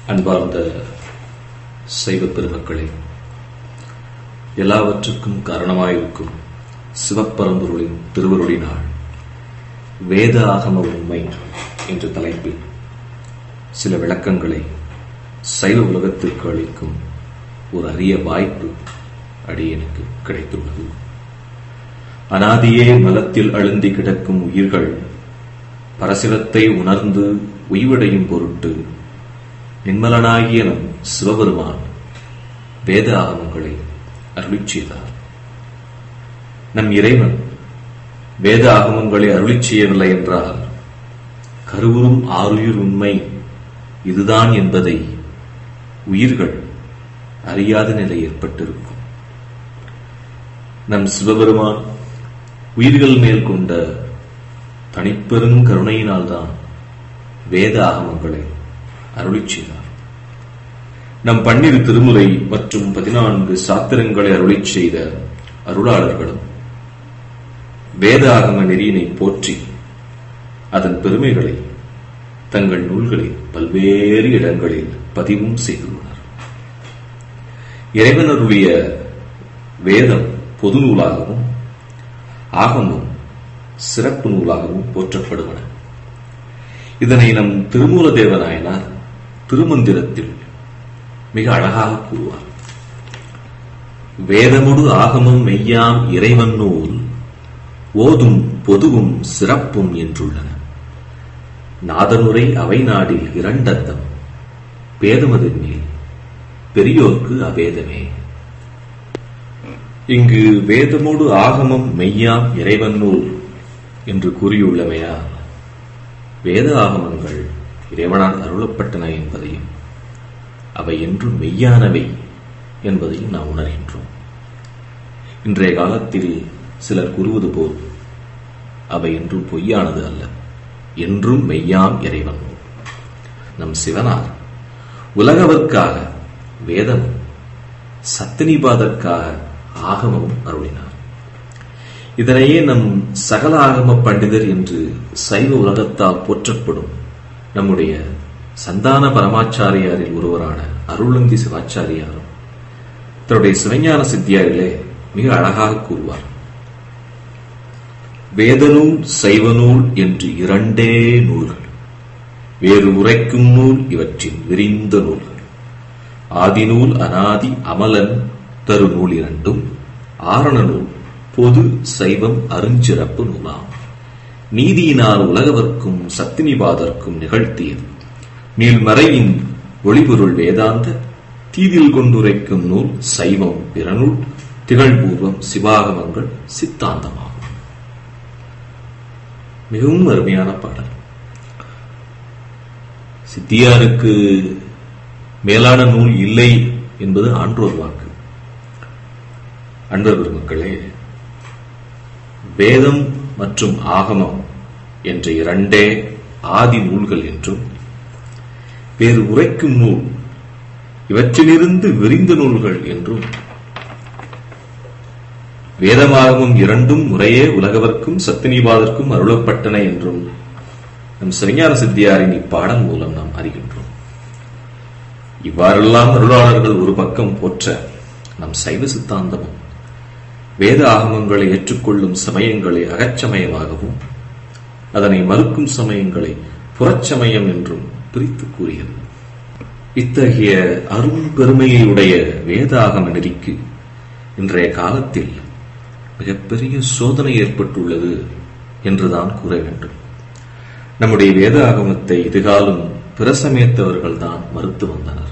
அன்பார்ந்த சைவ பெருமக்களே எல்லாவற்றுக்கும் காரணமாயிருக்கும் சிவப்பரம்பொருளின் திருவருளினாள் வேத ஆகம உண்மை என்ற தலைப்பில் சில விளக்கங்களை சைவ உலகத்திற்கு அளிக்கும் ஒரு அரிய வாய்ப்பு அடியனுக்கு கிடைத்துள்ளது அனாதியே மலத்தில் அழுந்தி கிடக்கும் உயிர்கள் பரசிவத்தை உணர்ந்து உய்வடையும் பொருட்டு நிர்மலனாகிய நம் சிவபெருமான் வேத ஆகமங்களை அருளிச் செய்தார் நம் இறைவன் வேத ஆகமங்களை அருளிச் செய்யவில்லை என்றால் கருவுறும் ஆறுயிர் உண்மை இதுதான் என்பதை உயிர்கள் அறியாத நிலை ஏற்பட்டிருக்கும் நம் சிவபெருமான் உயிர்கள் மேல் கொண்ட தனிப்பெரும் கருணையினால்தான் வேத ஆகமங்களை அருளிச் செய்தார் நம் பன்னிரு திருமுறை மற்றும் பதினான்கு சாத்திரங்களை அருளிச் செய்த அருளாளர்களும் வேத ஆகம நெறியினை போற்றி அதன் பெருமைகளை தங்கள் நூல்களில் பல்வேறு இடங்களில் பதிவும் செய்துள்ளனர் இறைவனருடைய வேதம் பொது நூலாகவும் ஆகமும் சிறப்பு நூலாகவும் போற்றப்படுவன இதனை நம் திருமூல தேவநாயனார் திருமந்திரத்தில் மிக அழகாக கூறுவார் வேதமுடு ஆகமும் மெய்யாம் இறைவன் நூல் ஓதும் பொதுவும் சிறப்பும் என்றுள்ளன நாதனுரை அவை நாடில் இரண்டந்தம் பேதமதின் மேல் பெரியோர்க்கு அவேதமே இங்கு வேதமோடு ஆகமம் மெய்யாம் இறைவன் நூல் என்று கூறியுள்ளமையா வேத ஆகமங்கள் இறைவனால் அருளப்பட்டன என்பதையும் அவை என்றும் மெய்யானவை என்பதையும் நாம் உணர்கின்றோம் இன்றைய காலத்தில் சிலர் கூறுவது போல் அவை என்றும் பொய்யானது அல்ல என்றும் மெய்யாம் இறைவன் நூல் நம் சிவனார் உலகவர்க்காக வேதமும் சத்தினிபாதற்காக ஆகமமும் அருளினார் இதனையே நம் சகல ஆகம பண்டிதர் என்று சைவ உலகத்தால் போற்றப்படும் நம்முடைய சந்தான பரமாச்சாரியாரில் ஒருவரான அருளந்தி சிவாச்சாரியாரும் தன்னுடைய சிவஞான சித்தியாரிலே மிக அழகாக கூறுவார் வேதநூல் சைவநூல் என்று இரண்டே நூல்கள் வேறு உரைக்கும் நூல் இவற்றின் விரிந்த நூல்கள் ஆதிநூல் அனாதி அமலன் தரு நூல் இரண்டும் ஆரண நூல் பொது சைவம் அருஞ்சிறப்பு நூலாம் நீதியினால் உலகவர்க்கும் சத்தினிபாதர்க்கும் நிகழ்த்தியது நீள்மறையின் ஒளிபொருள் வேதாந்த தீதில் கொண்டுரைக்கும் நூல் சைவம் பிறநூல் திகழ்பூர்வம் சிவாகமங்கள் சித்தாந்தமாகும் மிகவும் அருமையான பாடல் சித்தியாருக்கு மேலான நூல் இல்லை என்பது ஆன்றோர் வாக்கு அன்பர் பெருமக்களே வேதம் மற்றும் ஆகமம் என்ற இரண்டே ஆதி நூல்கள் என்றும் வேறு உரைக்கும் நூல் இவற்றிலிருந்து விரிந்த நூல்கள் என்றும் வேதமாகமும் இரண்டும் முறையே உலகவர்க்கும் சத்தினிபாதற்கும் அருளப்பட்டன என்றும் நம் சிவஞான சித்தியாரின் இப்பாடல் மூலம் நாம் அறிகின்றோம் இவ்வாறெல்லாம் அருளாளர்கள் ஒரு பக்கம் போற்ற நம் சைவ சித்தாந்தமும் வேத ஆகமங்களை ஏற்றுக்கொள்ளும் சமயங்களை அகச்சமயமாகவும் அதனை மறுக்கும் சமயங்களை புறச்சமயம் என்றும் பிரித்து கூறியது இத்தகைய அரும் பெருமையை உடைய வேத ஆகம நெறிக்கு இன்றைய காலத்தில் மிகப்பெரிய சோதனை ஏற்பட்டுள்ளது என்றுதான் கூற வேண்டும் நம்முடைய வேத ஆகமத்தை இதுகாலும் பிரசமேத்தவர்கள் தான் மறுத்து வந்தனர்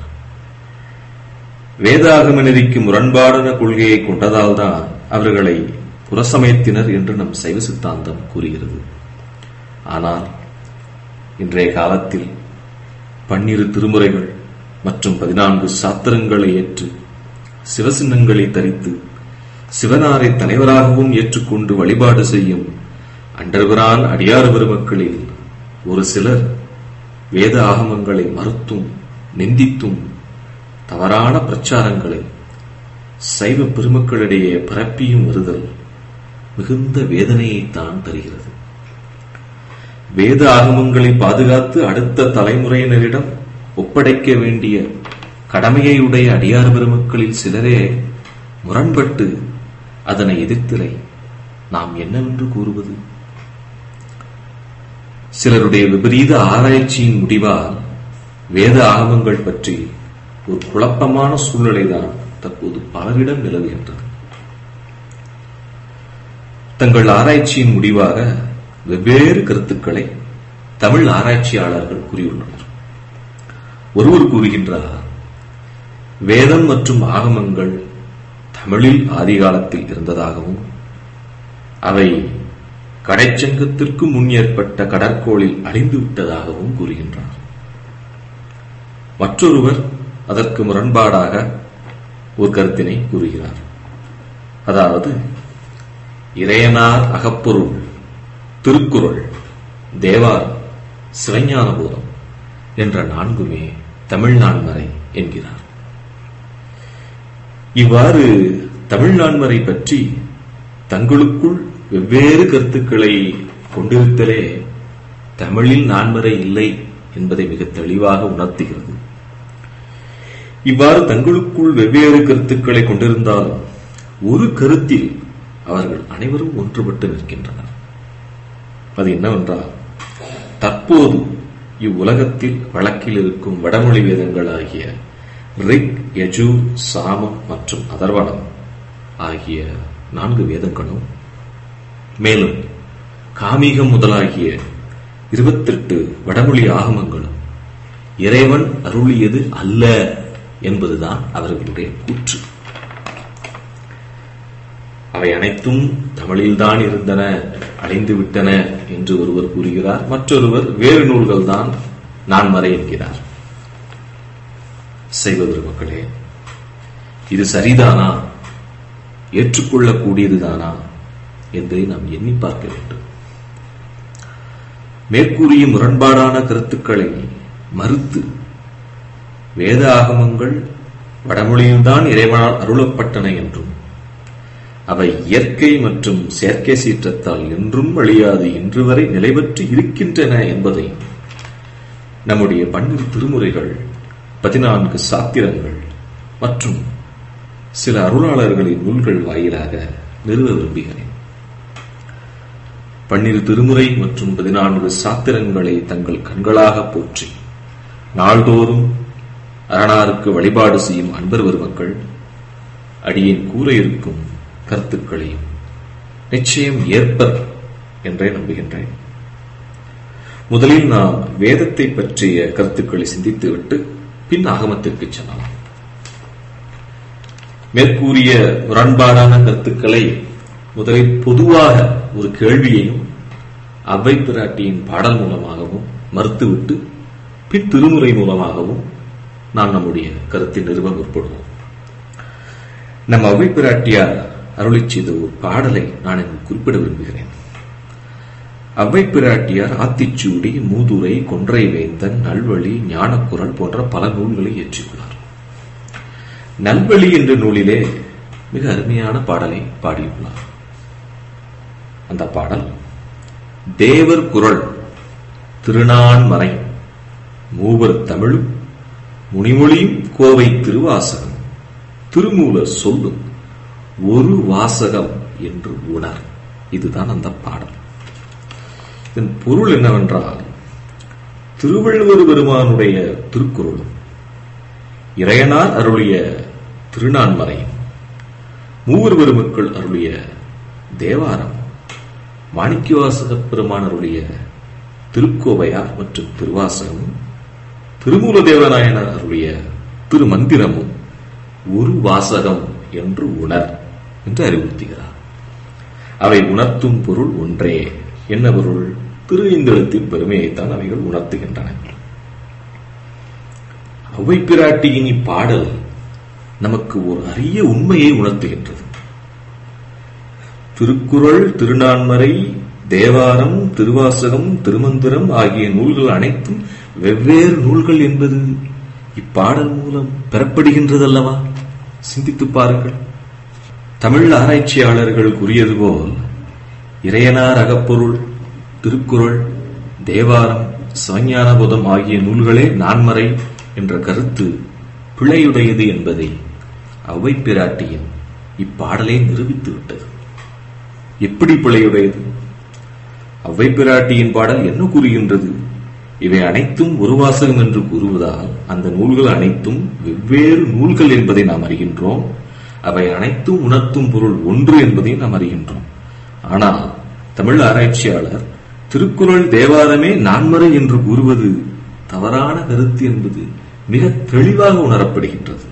வேதாகம நெறிக்கு முரண்பாடான கொள்கையை கொண்டதால் தான் அவர்களை புறசமயத்தினர் என்று நம் சைவ சித்தாந்தம் கூறுகிறது ஆனால் இன்றைய காலத்தில் பன்னிரு திருமுறைகள் மற்றும் பதினான்கு சாத்திரங்களை ஏற்று சிவசின்னங்களை தரித்து சிவனாரை தலைவராகவும் ஏற்றுக்கொண்டு வழிபாடு செய்யும் அண்டர்பிரான் அடியார் பெருமக்களில் ஒரு சிலர் வேத ஆகமங்களை மறுத்தும் நிந்தித்தும் தவறான பிரச்சாரங்களை சைவ பெருமக்களிடையே பரப்பியும் வருதல் மிகுந்த வேதனையைத்தான் தருகிறது வேத ஆகமங்களை பாதுகாத்து அடுத்த தலைமுறையினரிடம் ஒப்படைக்க வேண்டிய கடமையையுடைய அடியார் பெருமக்களில் சிலரே முரண்பட்டு அதனை எதிர்த்திரை நாம் என்னவென்று கூறுவது சிலருடைய விபரீத ஆராய்ச்சியின் முடிவால் வேத ஆகமங்கள் பற்றி ஒரு குழப்பமான சூழ்நிலைதான் தற்போது பலரிடம் நிலவுகின்றது தங்கள் ஆராய்ச்சியின் முடிவாக வெவ்வேறு கருத்துக்களை தமிழ் ஆராய்ச்சியாளர்கள் கூறியுள்ளனர் ஒருவர் கூறுகின்றார் வேதம் மற்றும் ஆகமங்கள் தமிழில் ஆதிகாலத்தில் இருந்ததாகவும் அவை கடைச்சங்கத்திற்கு முன் ஏற்பட்ட கடற்கோளில் அழிந்து விட்டதாகவும் கூறுகின்றார் மற்றொருவர் அதற்கு முரண்பாடாக ஒரு கருத்தினை கூறுகிறார் அதாவது இறையனார் அகப்பொருள் திருக்குறள் தேவார் சிவஞான போதம் என்ற நான்குமே தமிழ்நான்மறை என்கிறார் இவ்வாறு தமிழ்நான்மறை பற்றி தங்களுக்குள் வெவ்வேறு கருத்துக்களை கொண்டிருத்தலே தமிழில் நான்மறை இல்லை என்பதை மிக தெளிவாக உணர்த்துகிறது இவ்வாறு தங்களுக்குள் வெவ்வேறு கருத்துக்களை கொண்டிருந்தாலும் ஒரு கருத்தில் அவர்கள் அனைவரும் ஒன்றுபட்டு நிற்கின்றனர் அது என்னவென்றால் தற்போது இவ்வுலகத்தில் வழக்கில் இருக்கும் வடமொழி வேதங்கள் ஆகிய ரிக் யஜு சாமம் மற்றும் அதர்வனம் ஆகிய நான்கு வேதங்களும் மேலும் காமிகம் முதலாகிய இருபத்தெட்டு வடமொழி ஆகமங்களும் இறைவன் அருளியது அல்ல என்பதுதான் அவர்களுடைய கூற்று அவை அனைத்தும் தமிழில்தான் இருந்தன அழிந்து விட்டன என்று ஒருவர் கூறுகிறார் மற்றொருவர் வேறு நூல்கள் தான் நான் மறை என்கிறார் செய்வது மக்களே இது சரிதானா ஏற்றுக்கொள்ளக்கூடியதுதானா என்பதை நாம் எண்ணி பார்க்க வேண்டும் மேற்கூறிய முரண்பாடான கருத்துக்களை மறுத்து வேத ஆகமங்கள் வடமொழியில்தான் இறைவனால் அருளப்பட்டன என்றும் அவை இயற்கை மற்றும் செயற்கை சீற்றத்தால் என்றும் அழியாது இன்று வரை நிலைபெற்று இருக்கின்றன என்பதை நம்முடைய பன்னிரு திருமுறைகள் பதினான்கு சாத்திரங்கள் மற்றும் சில அருளாளர்களின் நூல்கள் வாயிலாக நிறுவ விரும்புகிறேன் பன்னிரு திருமுறை மற்றும் பதினான்கு சாத்திரங்களை தங்கள் கண்களாக போற்றி நாள்தோறும் அரணாருக்கு வழிபாடு செய்யும் அன்பர் பெருமக்கள் அடியேன் கூற இருக்கும் கருத்துக்களையும் நிச்சயம் ஏற்பர் என்றே நம்புகின்றேன் முதலில் நாம் வேதத்தை பற்றிய கருத்துக்களை சிந்தித்துவிட்டு பின் ஆகமத்திற்கு செல்லலாம் மேற்கூறிய முரண்பாடான கருத்துக்களை முதலில் பொதுவாக ஒரு கேள்வியையும் அவ்வை பிராட்டியின் பாடல் மூலமாகவும் மறுத்துவிட்டு பின் திருமுறை மூலமாகவும் நாம் நம்முடைய கருத்தை நிறுவ முற்படுவோம் நம் அவ்வை பிராட்டியார் அருளி செய்த ஒரு பாடலை நான் இங்கு குறிப்பிட விரும்புகிறேன் அவ்வை பிராட்டியார் ஆத்திச்சூடி மூதுரை கொன்றை வேந்தன் நல்வழி ஞானக்குரல் போன்ற பல நூல்களை இயற்றியுள்ளார் நல்வழி என்ற நூலிலே மிக அருமையான பாடலை பாடியுள்ளார் அந்த பாடல் தேவர் குரல் திருநான்மறை மூவர் தமிழும் முனிமொழியும் கோவை திருவாசகம் திருமூலர் சொல்லும் ஒரு வாசகம் என்று உணர் இதுதான் அந்த பாடல் இதன் பொருள் என்னவென்றால் திருவள்ளுவர் பெருமானுடைய திருக்குறளும் இறையனார் அருளிய திருநான்மறையும் மூவர் பெருமக்கள் அருளிய தேவாரம் மாணிக்கவாசக பெருமான் அருளிய திருக்கோவையார் மற்றும் திருவாசகமும் திருமூல தேவநாயனர் அருளிய திருமந்திரமும் ஒரு வாசகம் என்று உணர் என்று அறிவுறுத்துகிறார் அவை உணர்த்தும் பொருள் ஒன்றே என்ன பொருள் திரு இந்தளத்தின் பெருமையைத்தான் அவைகள் உணர்த்துகின்றன அவை பிராட்டியின் இப்பாடல் நமக்கு ஒரு அரிய உண்மையை உணர்த்துகின்றது திருக்குறள் திருநான்மறை தேவாரம் திருவாசகம் திருமந்திரம் ஆகிய நூல்கள் அனைத்தும் வெவ்வேறு நூல்கள் என்பது இப்பாடல் மூலம் பெறப்படுகின்றதல்லவா சிந்தித்து பாருங்கள் தமிழ் ஆராய்ச்சியாளர்கள் கூறியது போல் இறையனார் அகப்பொருள் திருக்குறள் தேவாரம் சிவஞானபோதம் ஆகிய நூல்களே நான்மறை என்ற கருத்து பிழையுடையது என்பதை அவ்வை பிராட்டியின் இப்பாடலே நிரூபித்து விட்டது எப்படி பிழையுடையது அவ்வை பிராட்டியின் பாடல் என்ன கூறுகின்றது இவை அனைத்தும் ஒரு வாசகம் என்று கூறுவதால் அந்த நூல்கள் அனைத்தும் வெவ்வேறு நூல்கள் என்பதை நாம் அறிகின்றோம் அவை அனைத்தும் உணர்த்தும் பொருள் ஒன்று என்பதை நாம் அறிகின்றோம் ஆனால் தமிழ் ஆராய்ச்சியாளர் திருக்குறள் தேவாரமே நான்மறை என்று கூறுவது தவறான கருத்து என்பது மிக தெளிவாக உணரப்படுகின்றது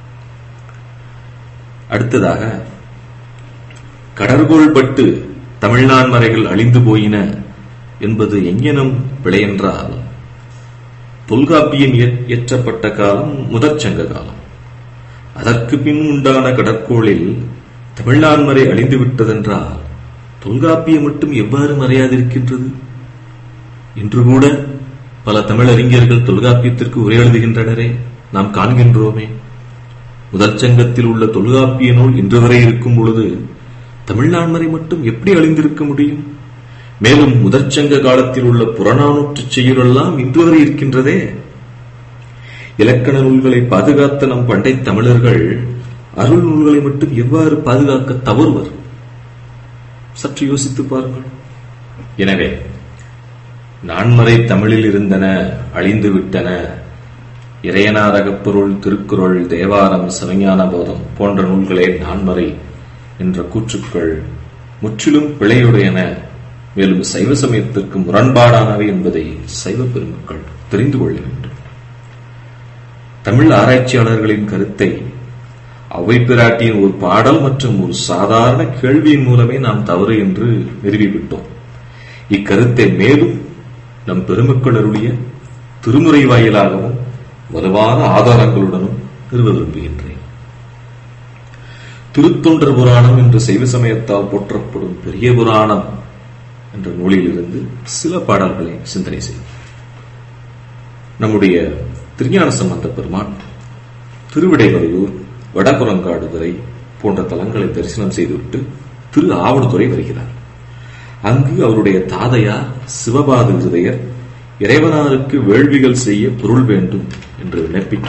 அடுத்ததாக கடற்கோள்பட்டு தமிழ்நான்மறைகள் அழிந்து போயின என்பது எங்கெனும் பிழையென்றால் தொல்காப்பியம் இயற்றப்பட்ட காலம் முதற் சங்க காலம் அதற்கு பின் உண்டான கடற்கோளில் தமிழ்நான்மறை அழிந்து விட்டதென்றால் தொல்காப்பியம் மட்டும் எவ்வாறு மறையாதிருக்கின்றது இன்று கூட பல தமிழறிஞர்கள் தொல்காப்பியத்திற்கு உரை எழுதுகின்றனரே நாம் காண்கின்றோமே முதற் சங்கத்தில் உள்ள தொல்காப்பிய நூல் இன்று வரை இருக்கும் பொழுது தமிழ்நான்மறை மட்டும் எப்படி அழிந்திருக்க முடியும் மேலும் முதற்சங்க காலத்தில் உள்ள புறநானூற்று செய்யுளெல்லாம் இன்று வரை இருக்கின்றதே இலக்கண நூல்களை பாதுகாத்த நம் பண்டை தமிழர்கள் அருள் நூல்களை மட்டும் எவ்வாறு பாதுகாக்க தவறுவர் சற்று யோசித்து பாருங்கள் எனவே நான்மறை தமிழில் இருந்தன அழிந்து விட்டன இறையனாரகப்பொருள் திருக்குறள் தேவாரம் சிவஞான போதம் போன்ற நூல்களே நான்மறை என்ற கூற்றுக்கள் முற்றிலும் பிழையுடையன மேலும் சைவ சமயத்திற்கு முரண்பாடானவை என்பதை சைவ பெருமக்கள் தெரிந்து கொள்ள வேண்டும் தமிழ் ஆராய்ச்சியாளர்களின் கருத்தை அவை பிராட்டியின் ஒரு பாடல் மற்றும் ஒரு சாதாரண கேள்வியின் மூலமே நாம் தவறு என்று நிறுவிவிட்டோம் இக்கருத்தை மேலும் நம் பெருமக்களருடைய திருமுறை வாயிலாகவும் வலுவான ஆதாரங்களுடனும் நிறுவ விரும்புகின்றேன் திருத்தொண்டர் புராணம் என்று சைவ சமயத்தால் போற்றப்படும் பெரிய புராணம் என்ற நூலிலிருந்து சில பாடல்களை சிந்தனை செய்யும் நம்முடைய திருஞான சம்பந்த பெருமான் திருவிடைவரையூர் வடபுறங்காடுதுறை போன்ற தலங்களை தரிசனம் செய்துவிட்டு திரு ஆவடுதுறை வருகிறார் அங்கு அவருடைய தாதையார் சிவபாத விருதையர் இறைவனாருக்கு வேள்விகள் செய்ய பொருள் வேண்டும் என்று விண்ணப்பிக்க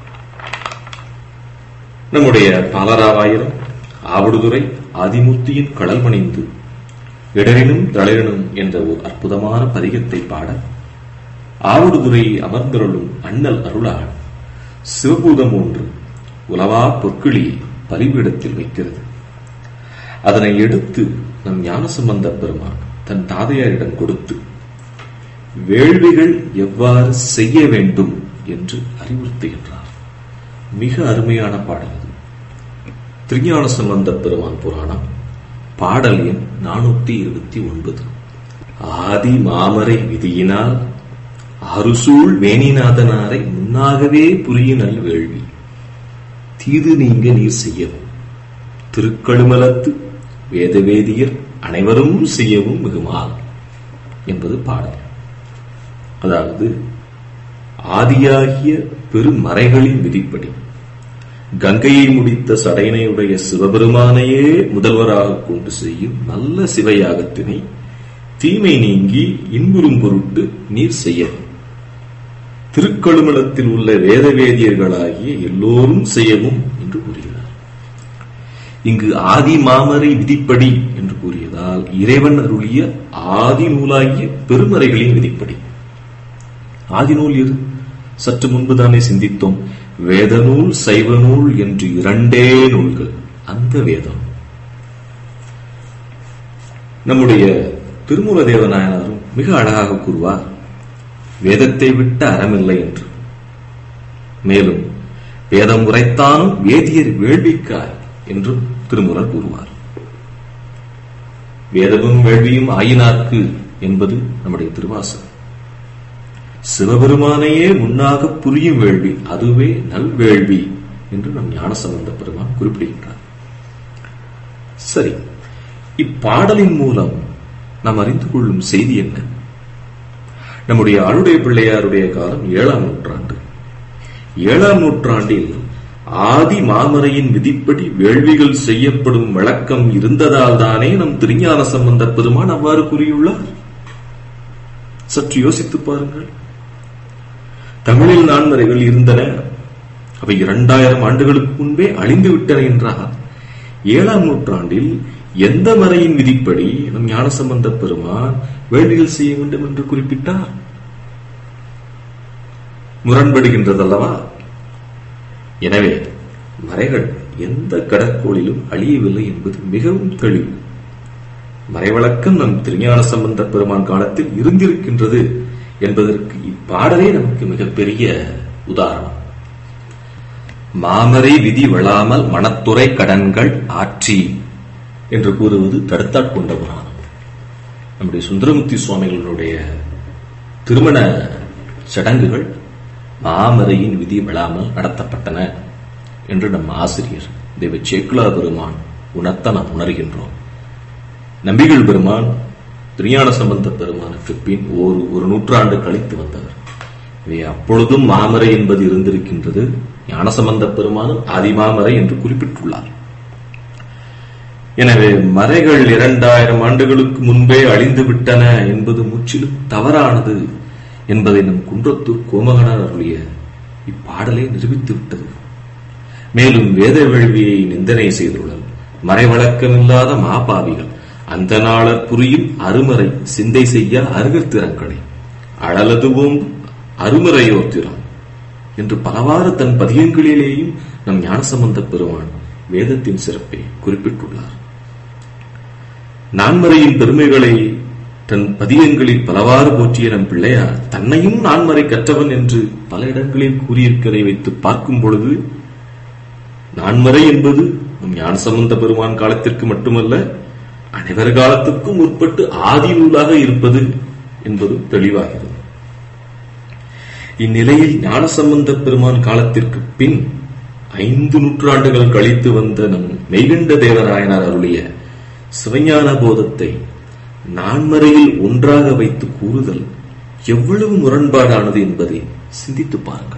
நம்முடைய பாலராவாயிரம் ஆவடுதுறை ஆதிமூர்த்தியின் கடல் மணிந்து இடரினும் தளரினும் என்ற ஒரு அற்புதமான பதிகத்தை பாட ஆவடுதுறை அமர்ந்தருளும் அண்ணல் அருளால் சிவபூதம் ஒன்று உலவா பொற்கிளி பலிபீடத்தில் வைக்கிறது அதனை எடுத்து நம் ஞானசம்பந்த பெருமான் தன் தாதையாரிடம் கொடுத்து வேள்விகள் எவ்வாறு செய்ய வேண்டும் என்று அறிவுறுத்துகின்றார் மிக அருமையான பாடல் அது திருஞான சம்பந்த பெருமான் புராணம் பாடல் எண் நானூத்தி இருபத்தி ஒன்பது ஆதி மாமரை விதியினால் அருசூழ் வேணிநாதனாரை முன்னாகவே புரியினல் வேள்வி தீது நீங்க நீர் செய்யவும் திருக்கழுமலத்து வேதவேதியர் அனைவரும் செய்யவும் மிகுமால் என்பது பாடல் அதாவது ஆதியாகிய பெருமறைகளின் விதிப்படி கங்கையை முடித்த சடையனையுடைய சிவபெருமானையே முதல்வராக கொண்டு செய்யும் நல்ல சிவயாகத்தினை தீமை நீங்கி இன்புறும் பொருட்டு நீர் செய்யவும் திருக்கழுமலத்தில் உள்ள வேதவேதியர்களாகிய எல்லோரும் செய்யவும் என்று கூறுகிறார் இங்கு ஆதி மாமரை விதிப்படி என்று கூறியதால் இறைவன் அருளிய ஆதி நூலாகிய பெருமறைகளின் விதிப்படி ஆதி நூல் எது சற்று முன்புதானே சிந்தித்தோம் வேத நூல் சைவ நூல் என்று இரண்டே நூல்கள் அந்த வேதம் நம்முடைய திருமூல தேவநாயனாரும் மிக அழகாக கூறுவார் வேதத்தை விட்ட அறமில்லை என்று மேலும் வேதம் உரைத்தானும் வேதியர் வேள்விக்காய் என்றும் திருமுறர் கூறுவார் வேதமும் வேள்வியும் ஆயினார்க்கு என்பது நம்முடைய திருவாசகம் சிவபெருமானையே முன்னாக புரியும் வேள்வி அதுவே நல்வேள்வி என்று நம் ஞானசம்பந்த பெருமான் குறிப்பிடுகின்றார் சரி இப்பாடலின் மூலம் நாம் அறிந்து கொள்ளும் செய்தி என்ன நம்முடைய ஆளுடைய பிள்ளையாருடைய காலம் ஏழாம் நூற்றாண்டு ஏழாம் நூற்றாண்டில் ஆதி மாமரையின் விதிப்படி வேள்விகள் செய்யப்படும் வழக்கம் இருந்ததால் தானே நம் திருஞான சம்பந்த பெருமான் அவ்வாறு கூறியுள்ளார் சற்று யோசித்து பாருங்கள் தமிழில் நான்மறைகள் இருந்தன அவை இரண்டாயிரம் ஆண்டுகளுக்கு முன்பே அழிந்து விட்டன என்றால் ஏழாம் நூற்றாண்டில் எந்த மறையின் விதிப்படி நம் ஞானசம்பந்த பெருமான் வேள்விகள் செய்ய வேண்டும் என்று குறிப்பிட்டார் முரண்படுகின்றதல்லவா எனவே மறைகள் எந்த கடற்கோளிலும் அழியவில்லை என்பது மிகவும் தெளிவு மறைவழக்கம் நம் திருஞான சம்பந்த பெருமான் காலத்தில் இருந்திருக்கின்றது என்பதற்கு இப்பாடலே நமக்கு மிகப்பெரிய உதாரணம் மாமரை விதி வளாமல் மனத்துறை கடன்கள் ஆற்றி என்று கூறுவது தடுத்தாட்கொண்ட புராணம் நம்முடைய சுந்தரமுத்தி சுவாமிகளுடைய திருமண சடங்குகள் மாமரையின் விதி விழாமல் நடத்தப்பட்டன என்று நம் ஆசிரியர் தெய்வ சேக்குலா பெருமான் உணர்த்த நாம் உணர்கின்றோம் நம்பிகள் பெருமான் திருஞான சம்பந்த பெருமானுக்கு பின் ஒரு ஒரு நூற்றாண்டு கழித்து வந்தவர் இவை அப்பொழுதும் மாமரை என்பது இருந்திருக்கின்றது ஞானசம்பந்த பெருமானும் ஆதிமாமரை என்று குறிப்பிட்டுள்ளார் எனவே மறைகள் இரண்டாயிரம் ஆண்டுகளுக்கு முன்பே அழிந்து விட்டன என்பது முற்றிலும் தவறானது என்பதை நம் குன்றத்தூர் கோமகனார் அருளிய இப்பாடலை நிரூபித்து விட்டது மேலும் வேத வேள்வியை நிந்தனை செய்துள்ளல் மறைவழக்கமில்லாத மாபாவிகள் அந்த நாளர் புரியும் அருமறை சிந்தை செய்ய அருகர் திறங்களை அழலதுவோம் அருமறையோர் திறம் என்று பலவாறு தன் பதியங்களிலேயும் நம் ஞானசம்பந்த பெருமான் வேதத்தின் சிறப்பை குறிப்பிட்டுள்ளார் நான்மறையின் பெருமைகளை தன் பதியங்களில் பலவாறு போற்றிய நம் பிள்ளையார் தன்னையும் நான்மறை கற்றவன் என்று பல இடங்களில் கூறியிருக்கிறதை வைத்து பார்க்கும் பொழுது நான்மறை என்பது நம் ஞானசம்பந்த பெருமான் காலத்திற்கு மட்டுமல்ல அனைவர் காலத்துக்கும் முற்பட்டு ஆதி நூலாக இருப்பது என்பதும் தெளிவாகிறது இந்நிலையில் ஞானசம்பந்த பெருமான் காலத்திற்கு பின் ஐந்து நூற்றாண்டுகள் கழித்து வந்த நம் மெய்கண்ட தேவராயனார் அருளிய சிவஞான போதத்தை நான்மறையில் ஒன்றாக வைத்து கூறுதல் எவ்வளவு முரண்பாடானது என்பதை சிந்தித்து பாருங்கள்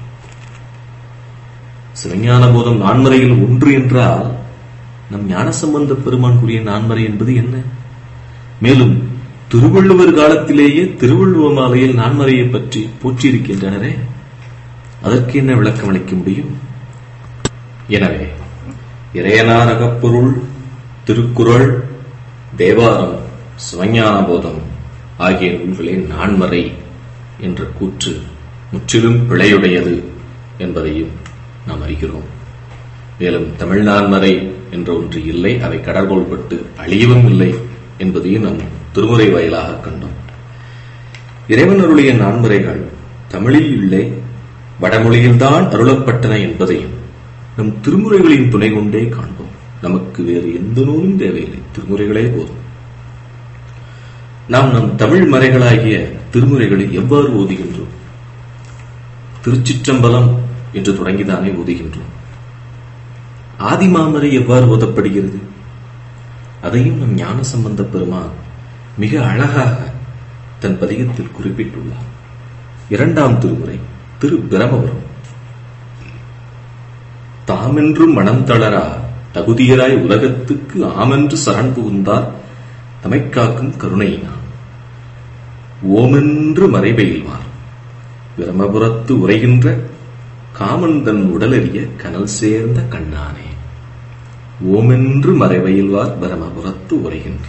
சிவஞான போதம் நான்மறையில் ஒன்று என்றால் நம் ஞானசம்பந்த பெருமான் கூறிய நான்மறை என்பது என்ன மேலும் திருவள்ளுவர் காலத்திலேயே திருவள்ளுவ மாலையில் நான்மறையை பற்றி போற்றியிருக்கின்றனரே அதற்கு என்ன விளக்கம் அளிக்க முடியும் எனவே இறையனார் அகப்பொருள் திருக்குறள் தேவாரம் சிவஞான போதம் ஆகிய நூல்களே நான்மறை என்ற கூற்று முற்றிலும் பிழையுடையது என்பதையும் நாம் அறிகிறோம் மேலும் தமிழ் நான்மறை என்ற ஒன்று இல்லை அவை கடற்கோள்பட்டு அழியவும் இல்லை என்பதையும் நாம் திருமுறை வாயிலாக கண்டோம் இறைவன் அருளிய நான்முறைகள் தமிழில் இல்லை வடமொழியில்தான் அருளப்பட்டன என்பதையும் நம் திருமுறைகளின் துணை கொண்டே காண்போம் நமக்கு வேறு எந்த நூலும் தேவையில்லை திருமுறைகளே போதும் நாம் நம் தமிழ் மறைகளாகிய திருமுறைகளை எவ்வாறு ஓதுகின்றோம் திருச்சிற்றம்பலம் என்று தொடங்கிதானே ஓதுகின்றோம் ஆதிமாமரை எவ்வாறு ஓதப்படுகிறது அதையும் நம் ஞான சம்பந்த பெருமான் மிக அழகாக தன் பதிகத்தில் குறிப்பிட்டுள்ளார் இரண்டாம் திருமுறை திரு பிரமபுரம் தாமென்றும் மனம் தளரா தகுதியராய் உலகத்துக்கு ஆமென்று சரண் புகுந்தார் தமைக்காக்கும் கருணையினான் ஓமென்று மறைபெய்வார் பிரமபுரத்து உரைகின்ற காமந்தன் உடலறிய கனல் சேர்ந்த கண்ணானே ஓமென்று மறைவயில்வார் பிரமபுரத்து உரைகின்ற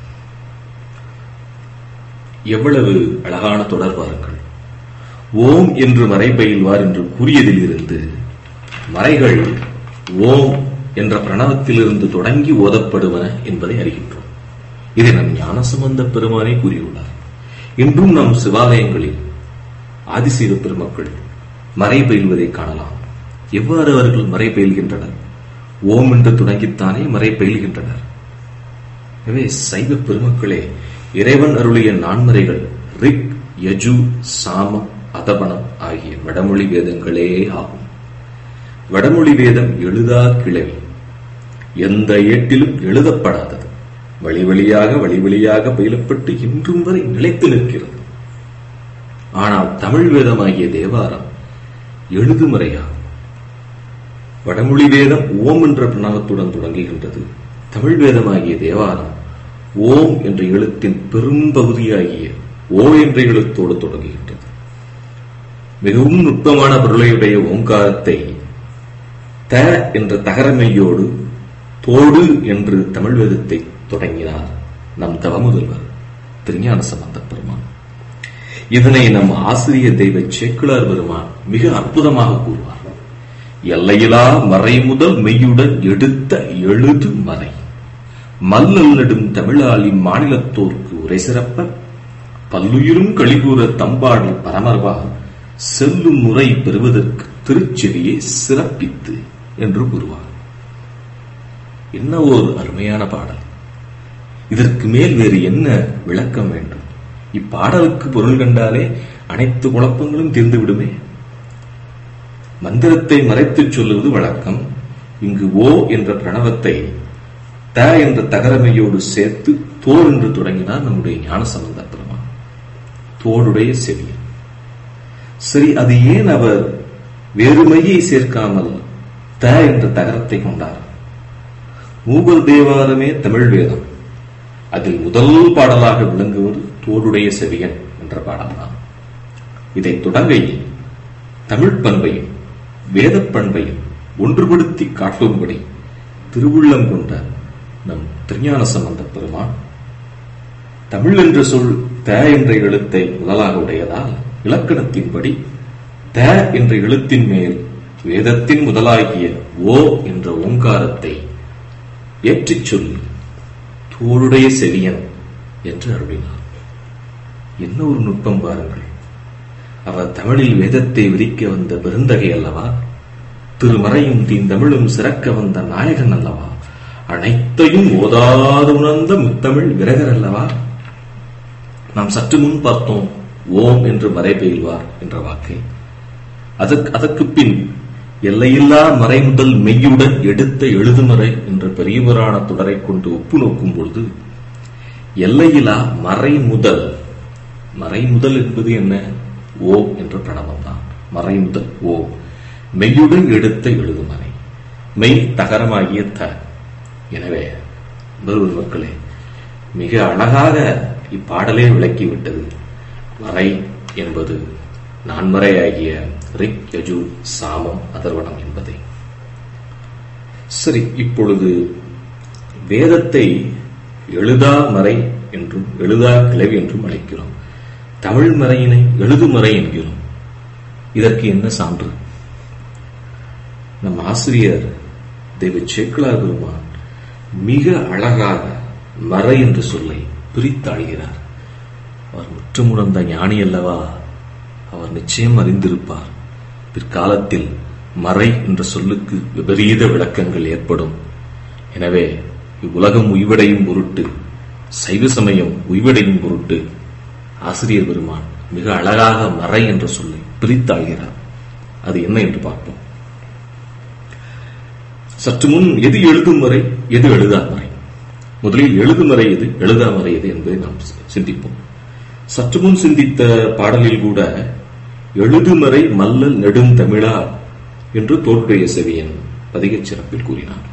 எவ்வளவு அழகான தொடர் பாருங்கள் ஓம் என்று மறைபயில்வார் என்று கூறியதில் இருந்து மறைகள் ஓம் என்ற பிரணவத்திலிருந்து தொடங்கி ஓதப்படுவன என்பதை அறிகின்றோம் இதை நம் ஞானசம்பந்த பெருமானே கூறியுள்ளார் இன்றும் நம் சிவாலயங்களில் ஆதிசீர பெருமக்கள் மறை பயில்வதை காணலாம் எவ்வாறு அவர்கள் மறை பயில்கின்றனர் ஓம் என்று தொடங்கித்தானே மறை பயில்கின்றனர் எனவே சைவ பெருமக்களே இறைவன் அருளிய நான்மறைகள் ரிக் யஜு சாமம் அதபணம் ஆகிய வடமொழி வேதங்களே ஆகும் வடமொழி வேதம் எழுதா கிளவி எந்த ஏட்டிலும் எழுதப்படாதது வழி வழியாக வழி வழியாக பயிலப்பட்டு இன்றும் வரை நிலைத்து நிற்கிறது ஆனால் தமிழ் வேதமாகிய தேவாரம் எழுதுமுறையாகும் வடமொழி வேதம் ஓம் என்ற பிரணவத்துடன் தொடங்குகின்றது தமிழ் வேதமாகிய தேவாரம் ஓம் என்ற எழுத்தின் பெரும் பகுதியாகிய ஓ என்ற எழுத்தோடு தொடங்குகின்றது மிகவும் நுட்பமான பொருளையுடைய ஓங்காரத்தை த என்ற தகரமையோடு தோடு என்று தமிழ் வேதத்தை தொடங்கினார் நம் தவமுதல்வர் திருஞான சம்பந்த பெருமான் இதனை நம் ஆசிரியர் தெய்வ சேக்குளார் பெருமான் மிக அற்புதமாக கூறுவார் எல்லையிலா மறைமுதல் மெய்யுடன் எடுத்த எழுது மறை மல்லல் நெடும் தமிழாளி மாநிலத்தோர்க்கு உரை சிறப்ப பல்லுயிரும் கழிகூற தம்பாடி பரமர்வா செல்லும் முறை பெறுவதற்கு திருச்செவியை சிறப்பித்து என்று கூறுவார் என்ன ஒரு அருமையான பாடல் இதற்கு மேல் வேறு என்ன விளக்கம் வேண்டும் இப்பாடலுக்கு பொருள் கண்டாலே அனைத்து குழப்பங்களும் தீர்ந்து விடுமே மந்திரத்தை மறைத்துச் சொல்லுவது வழக்கம் இங்கு ஓ என்ற பிரணவத்தை த என்ற தகரமையோடு சேர்த்து தோர் என்று தொடங்கினார் நம்முடைய ஞான சம்பந்த பெருமான் தோடுடைய செவியன் சரி அது ஏன் அவர் வேறு மையை சேர்க்காமல் த என்ற தகரத்தை கொண்டார் மூவர் தேவாரமே தமிழ் வேதம் அதில் முதல் பாடலாக விளங்குவது தோடுடைய செவியன் என்ற பாடல்தான் இதை தொடங்கையில் தமிழ் பண்பையும் வேத பண்பையும் ஒன்றுபடுத்தி காட்டும்படி திருவுள்ளம் கொண்ட நம் திருஞான சம்பந்த பெருமான் தமிழ் என்ற சொல் த என்ற எழுத்தை முதலாக உடையதால் இலக்கணத்தின்படி த என்ற எழுத்தின் மேல் வேதத்தின் முதலாகிய ஓ என்ற ஓங்காரத்தை ஏற்றிச் சொல்லி தோளுடைய செவியன் என்று அருளினார் என்ன ஒரு நுட்பம் பாருங்கள் அவர் தமிழில் வேதத்தை விரிக்க வந்த பெருந்தகை அல்லவா திருமறையும் தீந்தமிழும் சிறக்க வந்த நாயகன் அல்லவா அனைத்தையும் ஓதாது உணர்ந்த முத்தமிழ் விரகர் அல்லவா நாம் சற்று முன் பார்த்தோம் ஓம் என்று மறை பெய்வார் என்ற வாக்கை அதற்கு அதற்கு பின் எல்லையில்லா மறை முதல் மெய்யுடன் எடுத்த எழுதுமறை என்ற பெரிய புராண தொடரை கொண்டு ஒப்பு நோக்கும் பொழுது எல்லையிலா மறை முதல் மறை முதல் என்பது என்ன ஓ என்ற பிரணவம் தான் மறை முதல் ஓ மெய்யுடன் எடுத்த எழுதுமறை மெய் தகரமாகிய த எனவே முதல்வர் மக்களே மிக அழகாக இப்பாடலே விளக்கிவிட்டது மறை என்பது நான்மறையாகிய ரிக் யஜு சாமம் அதர்வனம் என்பதை சரி இப்பொழுது வேதத்தை எழுதா மறை என்றும் எழுதா கிளவி என்றும் அழைக்கிறோம் தமிழ் மறையினை எழுதுமறை என்கிறோம் இதற்கு என்ன சான்று நம் ஆசிரியர் தெய்வ சேக்கலார் பெருமான் மிக அழகாக மறை என்ற சொல்லை பிரித்தாழ்கிறார் அவர் முற்றமுணர்ந்த ஞானி அல்லவா அவர் நிச்சயம் அறிந்திருப்பார் பிற்காலத்தில் மறை என்ற சொல்லுக்கு விபரீத விளக்கங்கள் ஏற்படும் எனவே இவ்வுலகம் உய்வடையும் பொருட்டு சைவ சமயம் உய்வடையும் பொருட்டு ஆசிரியர் பெருமான் மிக அழகாக மறை என்ற சொல்லை பிரித்தாழ்கிறார் அது என்ன என்று பார்ப்போம் சற்று முன் எது எழுதும் முறை எது எழுதா முறை முதலில் எழுதுமறை எது எழுதா முறை எது என்பதை நாம் சிந்திப்போம் சற்று முன் சிந்தித்த பாடலில் கூட எழுதுமறை மல்லல் நெடுந்தமிழா என்று தோற்றுடைய செவியன் பதிகச் சிறப்பில் கூறினார்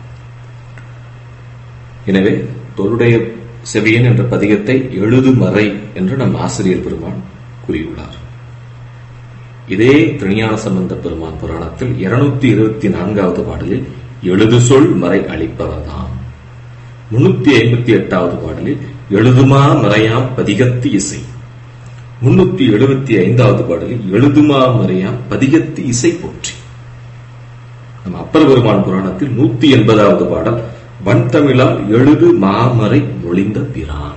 எனவே தோளுடைய செவியன் என்ற பதிகத்தை எழுதுமறை என்று நம் ஆசிரியர் பெருமான் கூறியுள்ளார் இதே திருஞான சம்பந்த பெருமான் புராணத்தில் இருநூத்தி இருபத்தி நான்காவது பாடலில் எழுது சொல் மறை அளிப்பவர்தான் முன்னூத்தி ஐம்பத்தி எட்டாவது பாடலில் எழுதுமா மறையாம் பதிகத்து இசை முன்னூத்தி எழுபத்தி ஐந்தாவது பாடலில் எழுதுமா மறையாம் பதிகத்து இசை போற்றி நம் அப்பர் பெருமான் புராணத்தில் நூத்தி எண்பதாவது பாடல் வன்தமிழால் எழுது மாமறை மொழிந்த பிரான்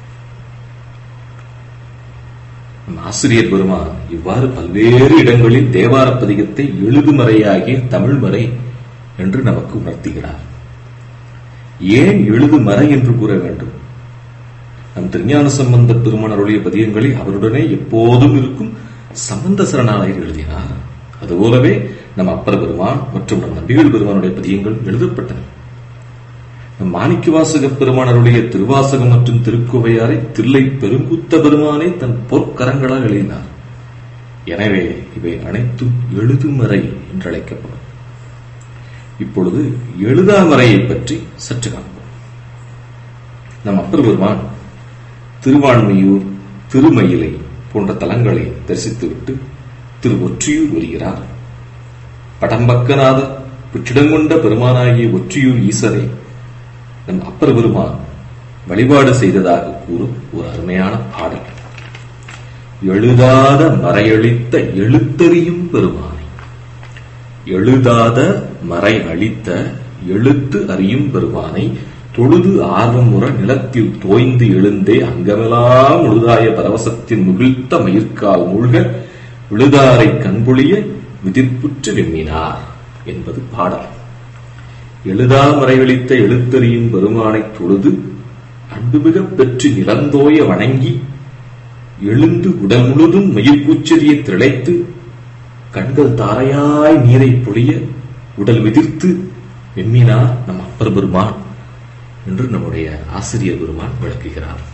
நம் ஆசிரியர் பெருமான் இவ்வாறு பல்வேறு இடங்களில் தேவார பதிகத்தை எழுதுமறையாகிய தமிழ்மறை என்று நமக்கு உணர்த்துகிறார் ஏன் எழுதுமறை என்று கூற வேண்டும் நம் திருஞான சம்பந்த பெருமான் அருளிய பதியங்களை அவருடனே எப்போதும் இருக்கும் சம்பந்த சரணாலயர் எழுதினார் அதுபோலவே நம் அப்பர் பெருமான் மற்றும் நம் நம்பிகள் பெருமானுடைய பதியங்கள் எழுதப்பட்டன நம் மாணிக்கவாசக பெருமானருடைய திருவாசகம் மற்றும் திருக்குவையாரை தில்லை பெருங்குத்த பெருமானே தன் பொற்கரங்களால் எழுதினார் எனவே இவை அனைத்தும் எழுதுமறை என்று அழைக்கப்படும் இப்பொழுது எழுதாமறையை பற்றி சற்று காண்போம் நம் அப்பர் பெருமான் திருவான்மையூர் திருமயிலை போன்ற தலங்களை தரிசித்துவிட்டு திரு ஒற்றியூர் வருகிறார் படம்பக்கநாதர் பிற்றிடங்கொண்ட பெருமானாகிய ஒற்றியூர் ஈசரை நம் அப்பர் பெருமான் வழிபாடு செய்ததாக கூறும் ஒரு அருமையான பாடல் எழுதாத மறையளித்த எழுத்தறியும் பெருமானை எழுதாத மறை அளித்த எழுத்து அறியும் பெருமானை தொழுது ஆர்வமுற நிலத்தில் தோய்ந்து எழுந்தே அங்கமெல்லாம் உழுதாய பரவசத்தின் முகிழ்த்த மயிர்கால் மூழ்க விழுதாரை கண்பொழிய விதிர்ப்புற்று விம்மினார் என்பது பாடல் எழுதா மறைவளித்த எழுத்தறியும் பெருமானை தொழுது அன்புமிகப் பெற்று நிலந்தோய வணங்கி எழுந்து உடல் முழுதும் மயிர்கூச்செறிய திளைத்து கண்கள் தாரையாய் நீரை பொழிய உடல் விதிர்த்து வெம்மினார் நம் அப்பர் பெருமான் என்று நம்முடைய ஆசிரியர் பெருமான் விளக்குகிறார்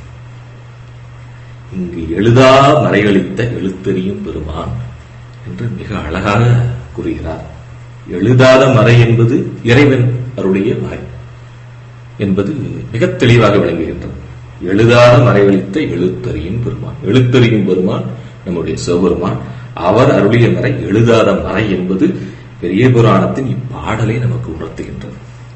இங்கு எழுதா மறைகளித்த எழுத்தறியும் பெருமான் என்று மிக அழகாக கூறுகிறார் எழுதாத மறை என்பது இறைவன் அருடைய மறை என்பது மிக தெளிவாக விளங்குகின்றது எழுதாத மறைகளித்த எழுத்தறியும் பெருமான் எழுத்தறியும் பெருமான் நம்முடைய சிவபெருமான் அவர் அருளிய மறை எழுதாத மறை என்பது பெரிய புராணத்தின் இப்பாடலை நமக்கு உணர்த்துகின்றது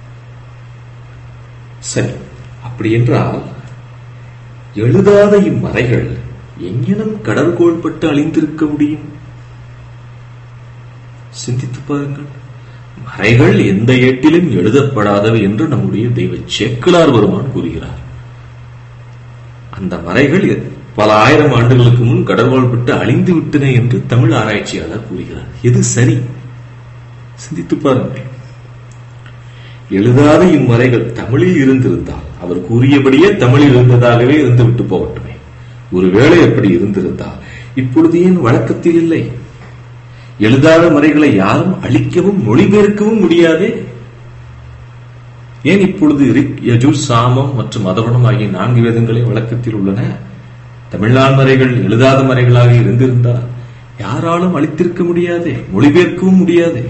சரி அப்படி என்றால் எழுதாத இம்மறைகள் எங்கெனும் கடற்கோள்பட்டு அழிந்திருக்க முடியும் சிந்தித்து பாருங்கள் மறைகள் எந்த ஏட்டிலும் எழுதப்படாதவை என்று நம்முடைய தெய்வ சேக்கிலார் பெருமான் கூறுகிறார் அந்த மறைகள் பல ஆயிரம் ஆண்டுகளுக்கு முன் கடற்கோள் விட்டு அழிந்து விட்டன என்று தமிழ் ஆராய்ச்சியாளர் கூறுகிறார் எது சரி சிந்தித்து பாருங்கள் எழுதாத இம்மறைகள் தமிழில் இருந்திருந்தால் அவர் கூறியபடியே தமிழில் இருந்ததாகவே இருந்து விட்டு போகட்டுமே ஒருவேளை எப்படி இருந்திருந்தால் இப்பொழுது ஏன் வழக்கத்தில் இல்லை எழுதாத மறைகளை யாரும் அழிக்கவும் மொழிபெயர்க்கவும் முடியாதே ஏன் இப்பொழுது ரிக் யஜுர் சாமம் மற்றும் அதவணம் ஆகிய நான்கு வேதங்களே வழக்கத்தில் உள்ளன தமிழ்நாடு மறைகள் எழுதாத மறைகளாக இருந்திருந்தால் யாராலும் அழித்திருக்க முடியாதே மொழிபெயர்க்கவும் முடியாதே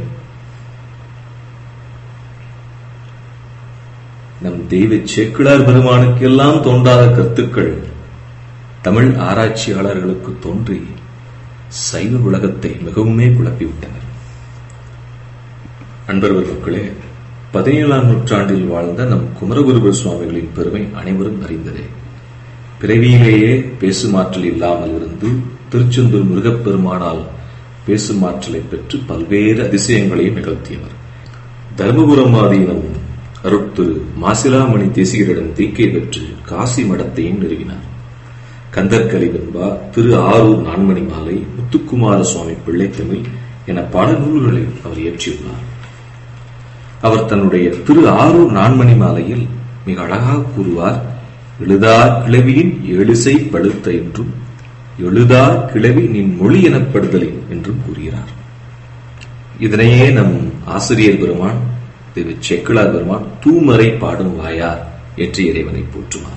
நம் தெய்வ சேக்கிழார் பெருமானுக்கு எல்லாம் தோன்றாத கருத்துக்கள் தமிழ் ஆராய்ச்சியாளர்களுக்கு தோன்றி சைவ உலகத்தை மிகவுமே குழப்பிவிட்டனர் அன்பர்கள் மக்களே பதினேழாம் நூற்றாண்டில் வாழ்ந்த நம் குமரகுருபர் சுவாமிகளின் பெருமை அனைவரும் அறிந்ததே பிறவியிலேயே பேசுமாற்றல் இல்லாமல் இருந்து திருச்செந்தூர் முருகப்பெருமானால் பேசுமாற்றலை பெற்று பல்வேறு அதிசயங்களையும் நிகழ்த்தியவர் தர்மபுரம் ஆதீனம் அருட்திரு மாசிலாமணி தேசிகரிடம் தீக்கை பெற்று காசி மடத்தையும் நிறுவினார் கந்தர்கலி வெண்பா திரு ஆரூர் நான்மணி மாலை முத்துக்குமார சுவாமி பிள்ளைத்தமிழ் என பல நூல்களை அவர் இயற்றியுள்ளார் அவர் தன்னுடைய திரு ஆரூர் நான்மணி மாலையில் மிக அழகாக கூறுவார் எழுதா கிளவியின் எழுசை படுத்த என்றும் எழுதா கிளவி நின் மொழி எனப்படுதலின் என்றும் கூறுகிறார் இதனையே நம் ஆசிரியர் பெருமான் திரு செக்கிழார் பெருமான் தூமறை பாடும் வாயார் என்று இறைவனை போற்றுவார்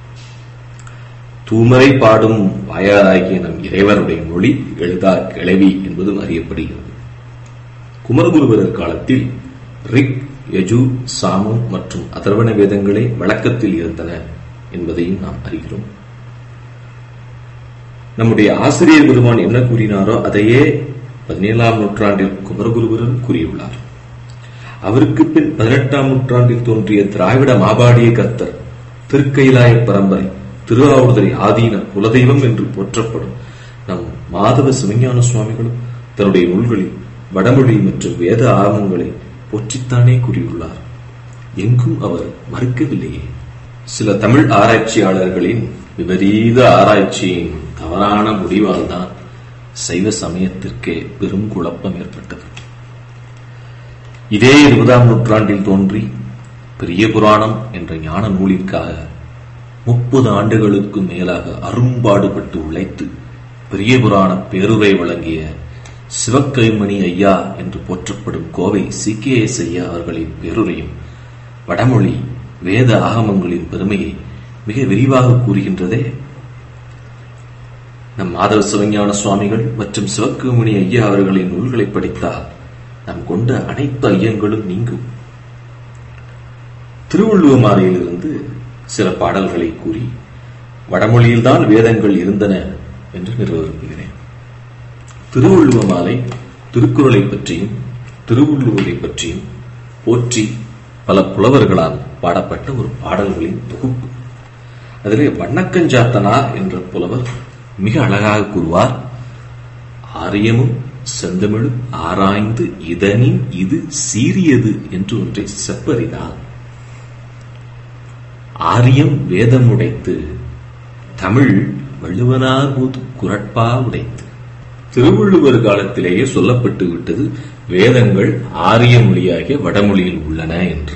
தூமறை பாடும் வாயாராகிய நம் இறைவனுடைய மொழி எழுதா கிளவி என்பதும் அறியப்படுகிறது குமரகுருவரர் காலத்தில் ரிக் யஜு சாமு மற்றும் அதர்வண வேதங்களே வழக்கத்தில் இருந்தன என்பதையும் நாம் அறிகிறோம் நம்முடைய ஆசிரியர் பெருமான் என்ன கூறினாரோ அதையே பதினேழாம் நூற்றாண்டில் குமரகுருவரர் கூறியுள்ளார் அவருக்கு பின் பதினெட்டாம் நூற்றாண்டில் தோன்றிய திராவிட மாபாடிய கர்த்தர் திருக்கைலாய பரம்பரை திருவாவூர்தரை ஆதீன குலதெய்வம் என்று போற்றப்படும் நம் மாதவ சிவஞான சுவாமிகளும் தன்னுடைய நூல்களில் வடமொழி மற்றும் வேத ஆகமங்களை போற்றித்தானே கூறியுள்ளார் எங்கும் அவர் மறுக்கவில்லையே சில தமிழ் ஆராய்ச்சியாளர்களின் விபரீத ஆராய்ச்சியின் தவறான முடிவால் தான் சைவ சமயத்திற்கே பெரும் குழப்பம் ஏற்பட்டது இதே இருபதாம் நூற்றாண்டில் தோன்றி பெரிய புராணம் என்ற ஞான நூலிற்காக முப்பது ஆண்டுகளுக்கு மேலாக அரும்பாடுபட்டு உழைத்து பெரிய புராண பேருரை வழங்கிய சிவக்கைமணி ஐயா என்று போற்றப்படும் கோவை சி கே எஸ் ஐயா அவர்களின் பேருரையும் வடமொழி வேத ஆகமங்களின் பெருமையை மிக விரிவாக கூறுகின்றதே நம் மாதவ சிவஞான சுவாமிகள் மற்றும் சிவக்குமணி ஐயா அவர்களின் நூல்களை படித்தால் நாம் கொண்ட அனைத்து ஐயங்களும் நீங்கும் திருவள்ளுவமாறையிலிருந்து சில பாடல்களை கூறி வடமொழியில்தான் வேதங்கள் இருந்தன என்று நிறுவ விரும்புகிறேன் திருவள்ளுவ மாலை திருக்குறளை பற்றியும் திருவள்ளுவரை பற்றியும் போற்றி பல புலவர்களால் பாடப்பட்ட ஒரு பாடல்களின் தொகுப்பு அதிலே வண்ணக்கஞ்சாத்தனார் என்ற புலவர் மிக அழகாக கூறுவார் ஆரியமும் செந்தமிழும் ஆராய்ந்து இதனின் இது சீரியது என்று ஒன்றை செப்பறினார் ஆரியம் வேதம் உடைத்து தமிழ் வள்ளுவனார் போது குரட்பா உடைத்து திருவள்ளுவர் காலத்திலேயே சொல்லப்பட்டு விட்டது வேதங்கள் ஆரிய மொழியாகிய வடமொழியில் உள்ளன என்று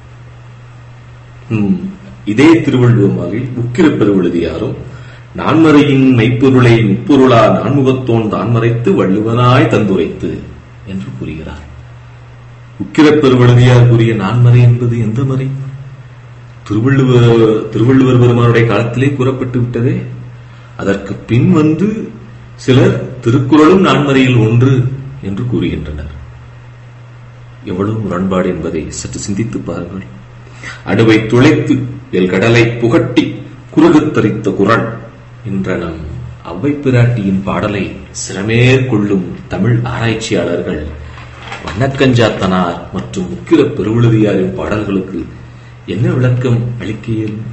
ம், இதே திருவள்ளுவமாகில் உக்கிர பெருவெழுதியாரும் நான்மறையின் மெய்ப்பொருளை முப்பொருளா நான்முகத்தோன் தான் மறைத்து வள்ளுவனாய் தந்துரைத்து என்று கூறுகிறார் உக்கிர பெருவெழுதியார் கூறிய நான்மறை என்பது எந்த மறை திருவள்ளுவர் திருவள்ளுவர் பெருமானுடைய காலத்திலே கூறப்பட்டு விட்டதே அதற்கு பின் வந்து சிலர் திருக்குறளும் நான்மறையில் ஒன்று என்று கூறுகின்றனர் எவ்வளவு முரண்பாடு என்பதை சற்று சிந்தித்து பாருங்கள் அணுவை துளைத்து எல் கடலை புகட்டி குறுகுத் தரித்த குரல் என்ற நம் அவ்வை பிராட்டியின் பாடலை சிறமேற்கொள்ளும் தமிழ் ஆராய்ச்சியாளர்கள் வண்ணக்கஞ்சாத்தனார் மற்றும் முக்கிர பெருவழுதியாரின் பாடல்களுக்கு என்ன விளக்கம் அளிக்க இயலும்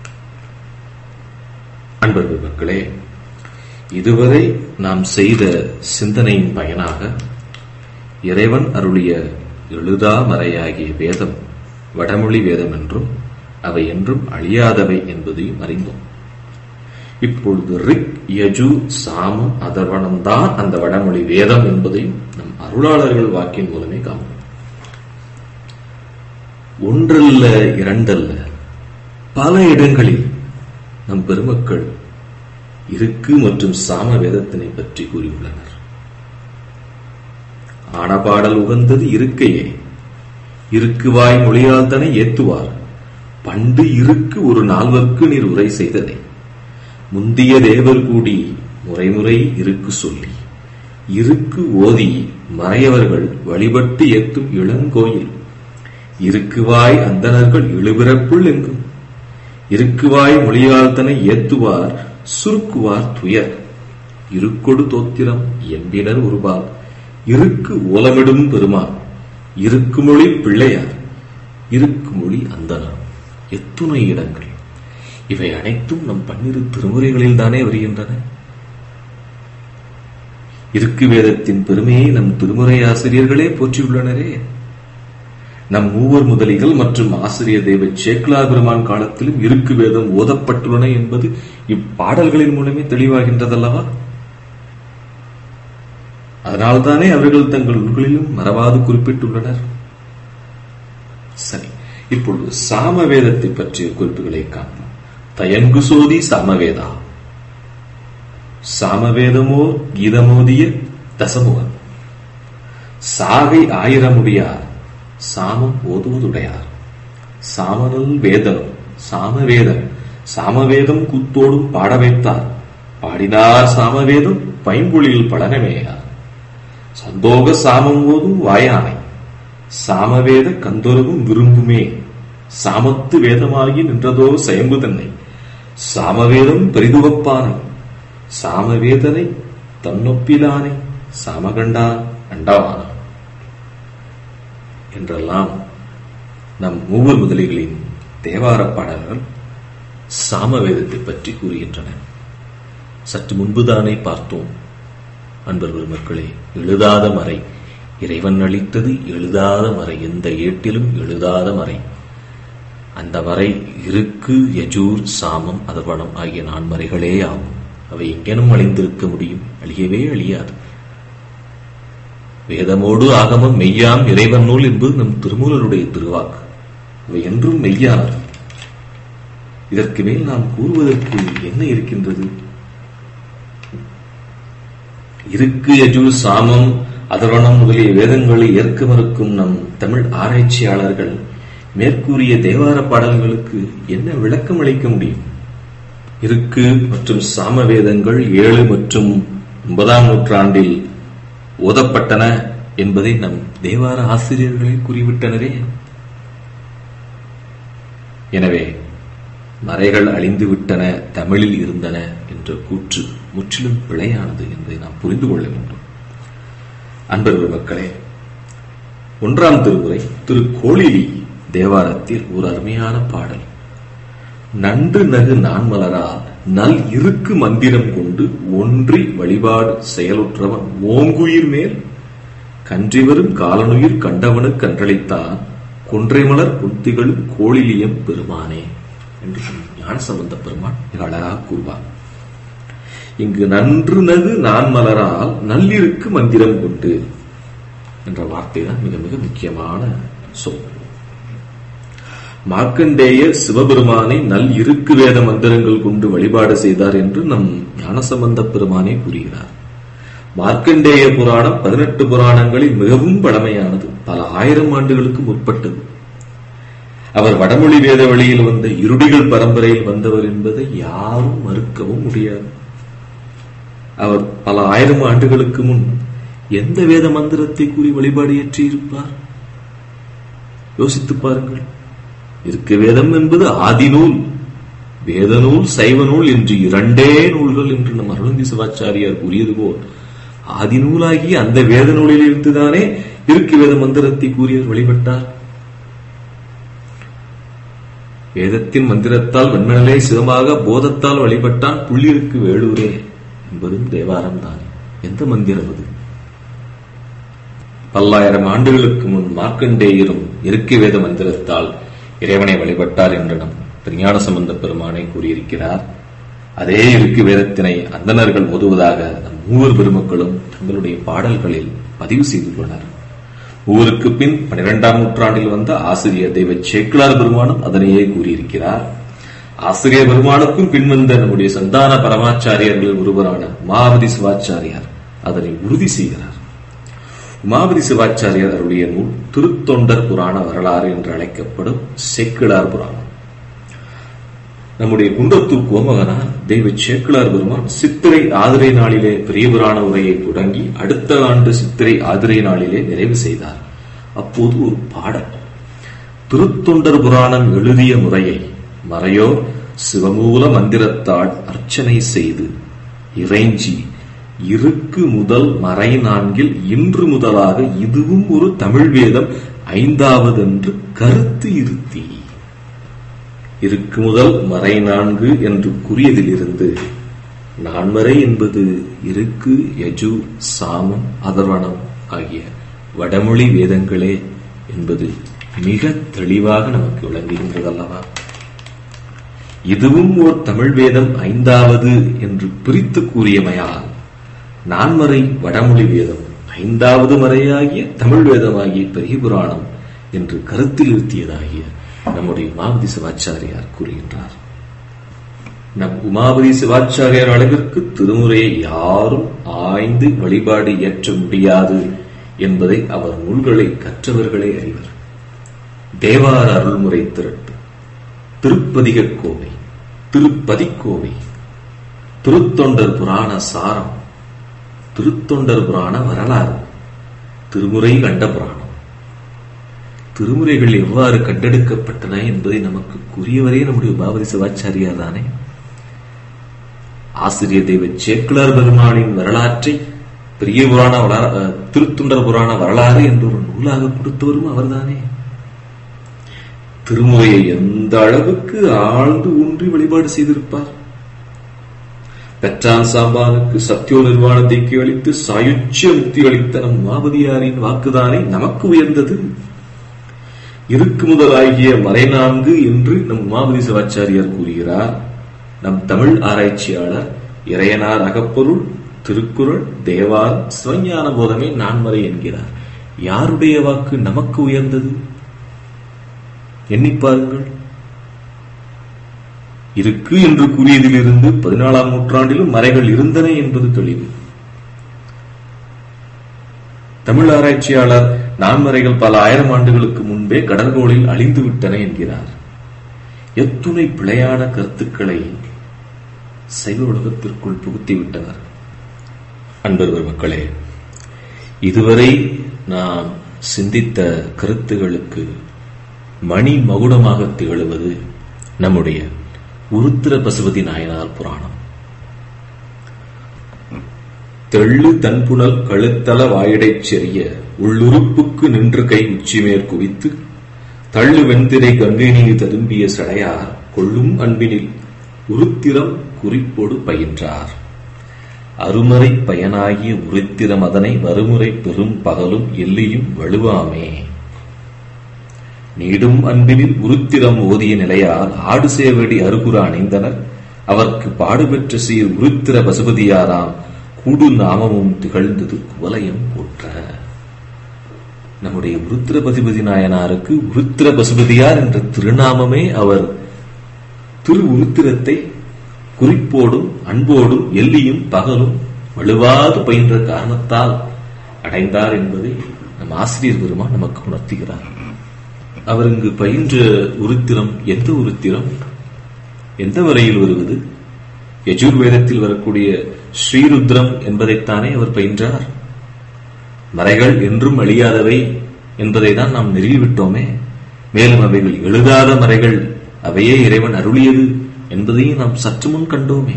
அன்பர்கள் மக்களே இதுவரை நாம் செய்த சிந்தனையின் பயனாக இறைவன் அருளிய எழுதா மறையாகிய வேதம் வடமொழி வேதம் என்றும் அவை என்றும் அழியாதவை என்பதையும் அறிந்தோம் இப்பொழுது ரிக் யஜு சாமம் அதர்வனம் தான் அந்த வடமொழி வேதம் என்பதையும் நம் அருளாளர்கள் வாக்கின் மூலமே காண்போம் ஒன்றல்ல இரண்டல்ல பல இடங்களில் நம் பெருமக்கள் இருக்கு மற்றும் சாம வேதத்தினை பற்றி கூறியுள்ளனர் ஆனபாடல் உகந்தது இருக்கையே இருக்குவாய் மொழியால் தனை ஏத்துவார் பண்டு இருக்கு ஒரு நால்வர்க்கு நீர் உரை செய்ததை முந்திய தேவர் கூடி முறைமுறை இருக்கு சொல்லி இருக்கு ஓதி மறையவர்கள் வழிபட்டு ஏத்தும் இளங்கோயில் இருக்குவாய் அந்தணர்கள் இழுபிறப்புள் எங்கும் இருக்குவாய் மொழியால் தனை ஏத்துவார் சுருக்குவார் துயர் இருக்கொடு தோத்திரம் எம்பினர் உருபால் இருக்கு ஓலமிடும் பெருமான் இருக்குமொழி பிள்ளையார் இருக்குமொழி அந்தனர் எத்துணை இடங்கள் இவை அனைத்தும் நம் பன்னிரு திருமுறைகளில் தானே வருகின்றன இருக்கு வேதத்தின் பெருமையை நம் திருமுறை ஆசிரியர்களே போற்றியுள்ளனரே நம் மூவர் முதலிகள் மற்றும் ஆசிரியர் தெய்வ சேக்லா பெருமான் காலத்திலும் இருக்கு வேதம் ஓதப்பட்டுள்ளன என்பது இப்பாடல்களின் மூலமே தெளிவாகின்றதல்லவா அதனால்தானே அவர்கள் தங்கள் நூல்களிலும் மறவாது குறிப்பிட்டுள்ளனர் சரி இப்பொழுது சாமவேதத்தை பற்றிய குறிப்புகளை காண்போம் தயன்கு சோதி சாமவேதா சாமவேதமோ கீதமோதிய தசமுகன் சாகை ஆயிரமுடியார் சாமம் ஓதுவதுடையார் சாமனல் வேதனும் சாமவேதன் சாமவேதம் கூத்தோடும் பாட வைத்தார் பாடினார் சாமவேதம் பைம்பொழியில் பழனமேயார் சந்தோக சாமம் ஓதும் வாயானை சாமவேத கந்தொருவும் விரும்புமே சாமத்து வேதமாகி நின்றதோ செயம்பு தன்னை சாமவேதம் பெரிதுவப்பானை சாமவேதனை தன்னொப்பிலானை சாமகண்டா அண்டவானா என்றெல்லாம் நம் மூவர் முதலிகளின் தேவார பாடல்கள் சாமவேதத்தை பற்றி கூறுகின்றன சற்று முன்புதானே பார்த்தோம் அன்பர்கள் மக்களே எழுதாத மறை இறைவன் அளித்தது எழுதாத மறை எந்த ஏட்டிலும் எழுதாத மறை அந்த வரை இருக்கு யஜூர் சாமம் அதர்வனம் ஆகிய நான்மறைகளே ஆகும் அவை எங்கேனும் அழிந்திருக்க முடியும் அழியவே அழியாது வேதமோடு ஆகமம் மெய்யாம் இறைவன் நூல் என்பது நம் திருமூலருடைய திருவாக்கு அவை என்றும் மெய்யானது இதற்கு மேல் நாம் கூறுவதற்கு என்ன இருக்கின்றது இருக்கு யஜூர் சாமம் அதர்வனம் முதலிய வேதங்களை ஏற்க மறுக்கும் நம் தமிழ் ஆராய்ச்சியாளர்கள் மேற்கூறிய தேவார பாடல்களுக்கு என்ன விளக்கம் அளிக்க முடியும் இருக்கு மற்றும் சாம வேதங்கள் ஏழு மற்றும் ஒன்பதாம் நூற்றாண்டில் ஓதப்பட்டன என்பதை நம் தேவார ஆசிரியர்களே கூறிவிட்டனரே எனவே மறைகள் அழிந்துவிட்டன தமிழில் இருந்தன என்ற கூற்று முற்றிலும் பிழையானது என்பதை நாம் புரிந்து கொள்ள வேண்டும் அன்பர்கள் மக்களே ஒன்றாம் திருமுறை திரு கோளிலி தேவாரத்தில் ஒரு அருமையான பாடல் நன்று நகு நான்மலரால் நல் இருக்கு மந்திரம் கொண்டு ஒன்றி வழிபாடு செயலுற்றவன் ஓங்குயிர் மேல் கன்றிவரும் காலனுயிர் கண்டவனு கன்றளித்தான் கொன்றைமலர் புத்திகளும் கோளிலியம் பெருமானே என்று ஞானசம்பந்த பெருமான் மிக அழகாக கூறுவார் இங்கு நன்று நகு நான் மலரால் நல்லிருக்கு மந்திரம் கொண்டு என்ற வார்த்தை தான் மிக மிக முக்கியமான சொல் மார்க்கண்டேய சிவபெருமானை நல் இருக்கு வேத மந்திரங்கள் கொண்டு வழிபாடு செய்தார் என்று நம் ஞானசம்பந்த பெருமானே கூறுகிறார் மார்க்கண்டேய புராணம் பதினெட்டு புராணங்களில் மிகவும் பழமையானது பல ஆயிரம் ஆண்டுகளுக்கு முற்பட்டது அவர் வடமொழி வேத வழியில் வந்த இருடிகள் பரம்பரையில் வந்தவர் என்பதை யாரும் மறுக்கவும் முடியாது அவர் பல ஆயிரம் ஆண்டுகளுக்கு முன் எந்த வேத மந்திரத்தை கூறி வழிபாடு ஏற்றியிருப்பார் யோசித்து பாருங்கள் இருக்க வேதம் என்பது ஆதிநூல் வேதநூல் சைவ நூல் என்று இரண்டே நூல்கள் என்று நம் அருளந்தி சிவாச்சாரியார் கூறியது போல் ஆதிநூலாகி அந்த வேத நூலில் இருந்துதானே இருக்கு வேத மந்திரத்தை கூறியவர் வழிபட்டார் வேதத்தின் மந்திரத்தால் வெண்மணலே சிவமாக போதத்தால் வழிபட்டான் புள்ளிருக்கு வேளூரே என்பதும் தேவாரம் தான் எந்த மந்திரம் அது பல்லாயிரம் ஆண்டுகளுக்கு முன் மார்க்கண்டேயரும் இருக்கை வேத மந்திரத்தால் இறைவனை வழிபட்டார் என்று நம் திருஞான சம்பந்த பெருமானை கூறியிருக்கிறார் அதே இருக்கு வேதத்தினை அந்தணர்கள் ஓதுவதாக நம் மூவர் பெருமக்களும் தங்களுடைய பாடல்களில் பதிவு செய்துள்ளனர் ஊருக்கு பின் பனிரெண்டாம் நூற்றாண்டில் வந்த ஆசிரியர் தெய்வ சேக்கிலார் பெருமானும் அதனையே கூறியிருக்கிறார் ஆசிரியர் பெருமானுக்கும் பின்வந்த நம்முடைய சந்தான பரமாச்சாரியர்களில் ஒருவரான உமாவதி சிவாச்சாரியார் அதனை உறுதி செய்கிறார் உமாவதி சிவாச்சாரியார் அவருடைய நூல் திருத்தொண்டர் புராண வரலாறு என்று அழைக்கப்படும் சேக்கிழார் புராணம் நம்முடைய குன்றத்தூர் கோமகனார் தெய்வ சேக்கிழார் பெருமான் சித்திரை ஆதிரை நாளிலே பெரிய புராண உரையை தொடங்கி அடுத்த ஆண்டு சித்திரை ஆதிரை நாளிலே நிறைவு செய்தார் அப்போது ஒரு பாடல் திருத்தொண்டர் புராணம் எழுதிய முறையை மறையோர் சிவமூல மந்திரத்தால் அர்ச்சனை செய்து இறைஞ்சி இருக்கு முதல் மறை நான்கில் இன்று முதலாக இதுவும் ஒரு தமிழ் வேதம் ஐந்தாவதென்று கருத்து இருத்தி இருக்கு முதல் மறை நான்கு என்று கூறியதிலிருந்து நான்மறை என்பது இருக்கு யஜு சாமம் அதர்வனம் ஆகிய வடமொழி வேதங்களே என்பது மிக தெளிவாக நமக்கு விளங்குகின்றதல்லவா இதுவும் ஓர் தமிழ் வேதம் ஐந்தாவது என்று பிரித்து கூறியமையால் நான்மறை வடமொழி வேதம் ஐந்தாவது மறையாகிய தமிழ் வேதமாகிய பெரிய புராணம் என்று கருத்தில் இருத்தியதாகிய நம்முடைய உமாபதி சிவாச்சாரியார் கூறுகின்றார் நம் உமாபதி சிவாச்சாரியார் அளவிற்கு திருமுறையை யாரும் ஆய்ந்து வழிபாடு ஏற்ற முடியாது என்பதை அவர் நூல்களை கற்றவர்களே அறிவர் தேவார அருள்முறை திரட்டு திருப்பதிக கோவை திருப்பதிக்கோவை திருத்தொண்டர் புராண சாரம் திருத்தொண்டர் புராண வரலாறு திருமுறை கண்ட புராணம் திருமுறைகள் எவ்வாறு கண்டெடுக்கப்பட்டன என்பதை நமக்கு கூறியவரே நம்முடைய பாபதி சிவாச்சாரியார் தானே ஆசிரியர் தெய்வ சேக்குலர் பெருமானின் வரலாற்றை பெரிய புராண திருத்துண்டர் புராண வரலாறு என்ற ஒரு நூலாக கொடுத்தவரும் அவர்தானே திருமுறையை எந்த அளவுக்கு ஆழ்ந்து ஊன்றி வழிபாடு செய்திருப்பார் பெற்றான் சாம்பானுக்கு சத்தியோ நிர்வாணத்தை அளித்து சாயுச்சிய முக்தி அளித்த நம் மாபதியாரின் வாக்குதானே நமக்கு உயர்ந்தது இருக்கு முதலாகிய மறை நான்கு என்று நம் உமாபதி சிவாச்சாரியார் கூறுகிறார் நம் தமிழ் ஆராய்ச்சியாளர் இறையனார் அகப்பொருள் திருக்குறள் தேவார் சிவஞான போதமே நான்மறை என்கிறார் யாருடைய வாக்கு நமக்கு உயர்ந்தது எண்ணி பாருங்கள் இருக்கு என்று கூறியதிலிருந்து பதினாலாம் நூற்றாண்டிலும் மறைகள் இருந்தன என்பது தெளிவு தமிழ் ஆராய்ச்சியாளர் நான்மறைகள் பல ஆயிரம் ஆண்டுகளுக்கு முன்பே கடற்கோளில் அழிந்து விட்டன என்கிறார் எத்துணை பிழையான கருத்துக்களை சைவ உலகத்திற்குள் புகுத்திவிட்டனர் அன்பர்கள் மக்களே இதுவரை நாம் சிந்தித்த கருத்துகளுக்கு மணி மகுடமாக திகழுவது நம்முடைய உருத்திர பசுபதி நாயனார் புராணம் தெள்ளு தன்புணல் கழுத்தள வாயிடைச் செறிய உள்ளுறுப்புக்கு நின்று கை உச்சிமேற் குவித்து தள்ளு வெண்திரை கங்கை நீர் ததும்பிய சடையார் கொள்ளும் அன்பினில் உருத்திரம் குறிப்போடு பயின்றார் அருமறை பயனாகிய உருத்திரம் அதனை வருமுறை பெரும் பகலும் எல்லியும் வலுவாமே நீடும் அன்பினில் உருத்திரம் ஓதிய நிலையால் ஆடு சேவடி அருகுற அணிந்தனர் அவர்க்கு பாடுபெற்ற சீர் உருத்திர பசுபதியாராம் கூடு நாமமும் திகழ்ந்தது குவலயம் போற்ற நம்முடைய உருத்திர பசுபதி நாயனாருக்கு உருத்திர பசுபதியார் என்ற திருநாமமே அவர் திரு உருத்திரத்தை குறிப்போடும் அன்போடும் எல்லியும் பகலும் வலுவாது பயின்ற காரணத்தால் அடைந்தார் என்பதை நம் ஆசிரியர் பெருமான் நமக்கு உணர்த்துகிறார் அவர் இங்கு பயின்ற உருத்திரம் எந்த உருத்திரம் எந்த வரையில் வருவது யஜுர்வேதத்தில் வரக்கூடிய ஸ்ரீருத்ரம் என்பதைத்தானே அவர் பயின்றார் மறைகள் என்றும் அழியாதவை என்பதை தான் நாம் நிறுவிவிட்டோமே மேலும் அவைகள் எழுதாத மறைகள் அவையே இறைவன் அருளியது என்பதையும் நாம் சற்று முன் கண்டோமே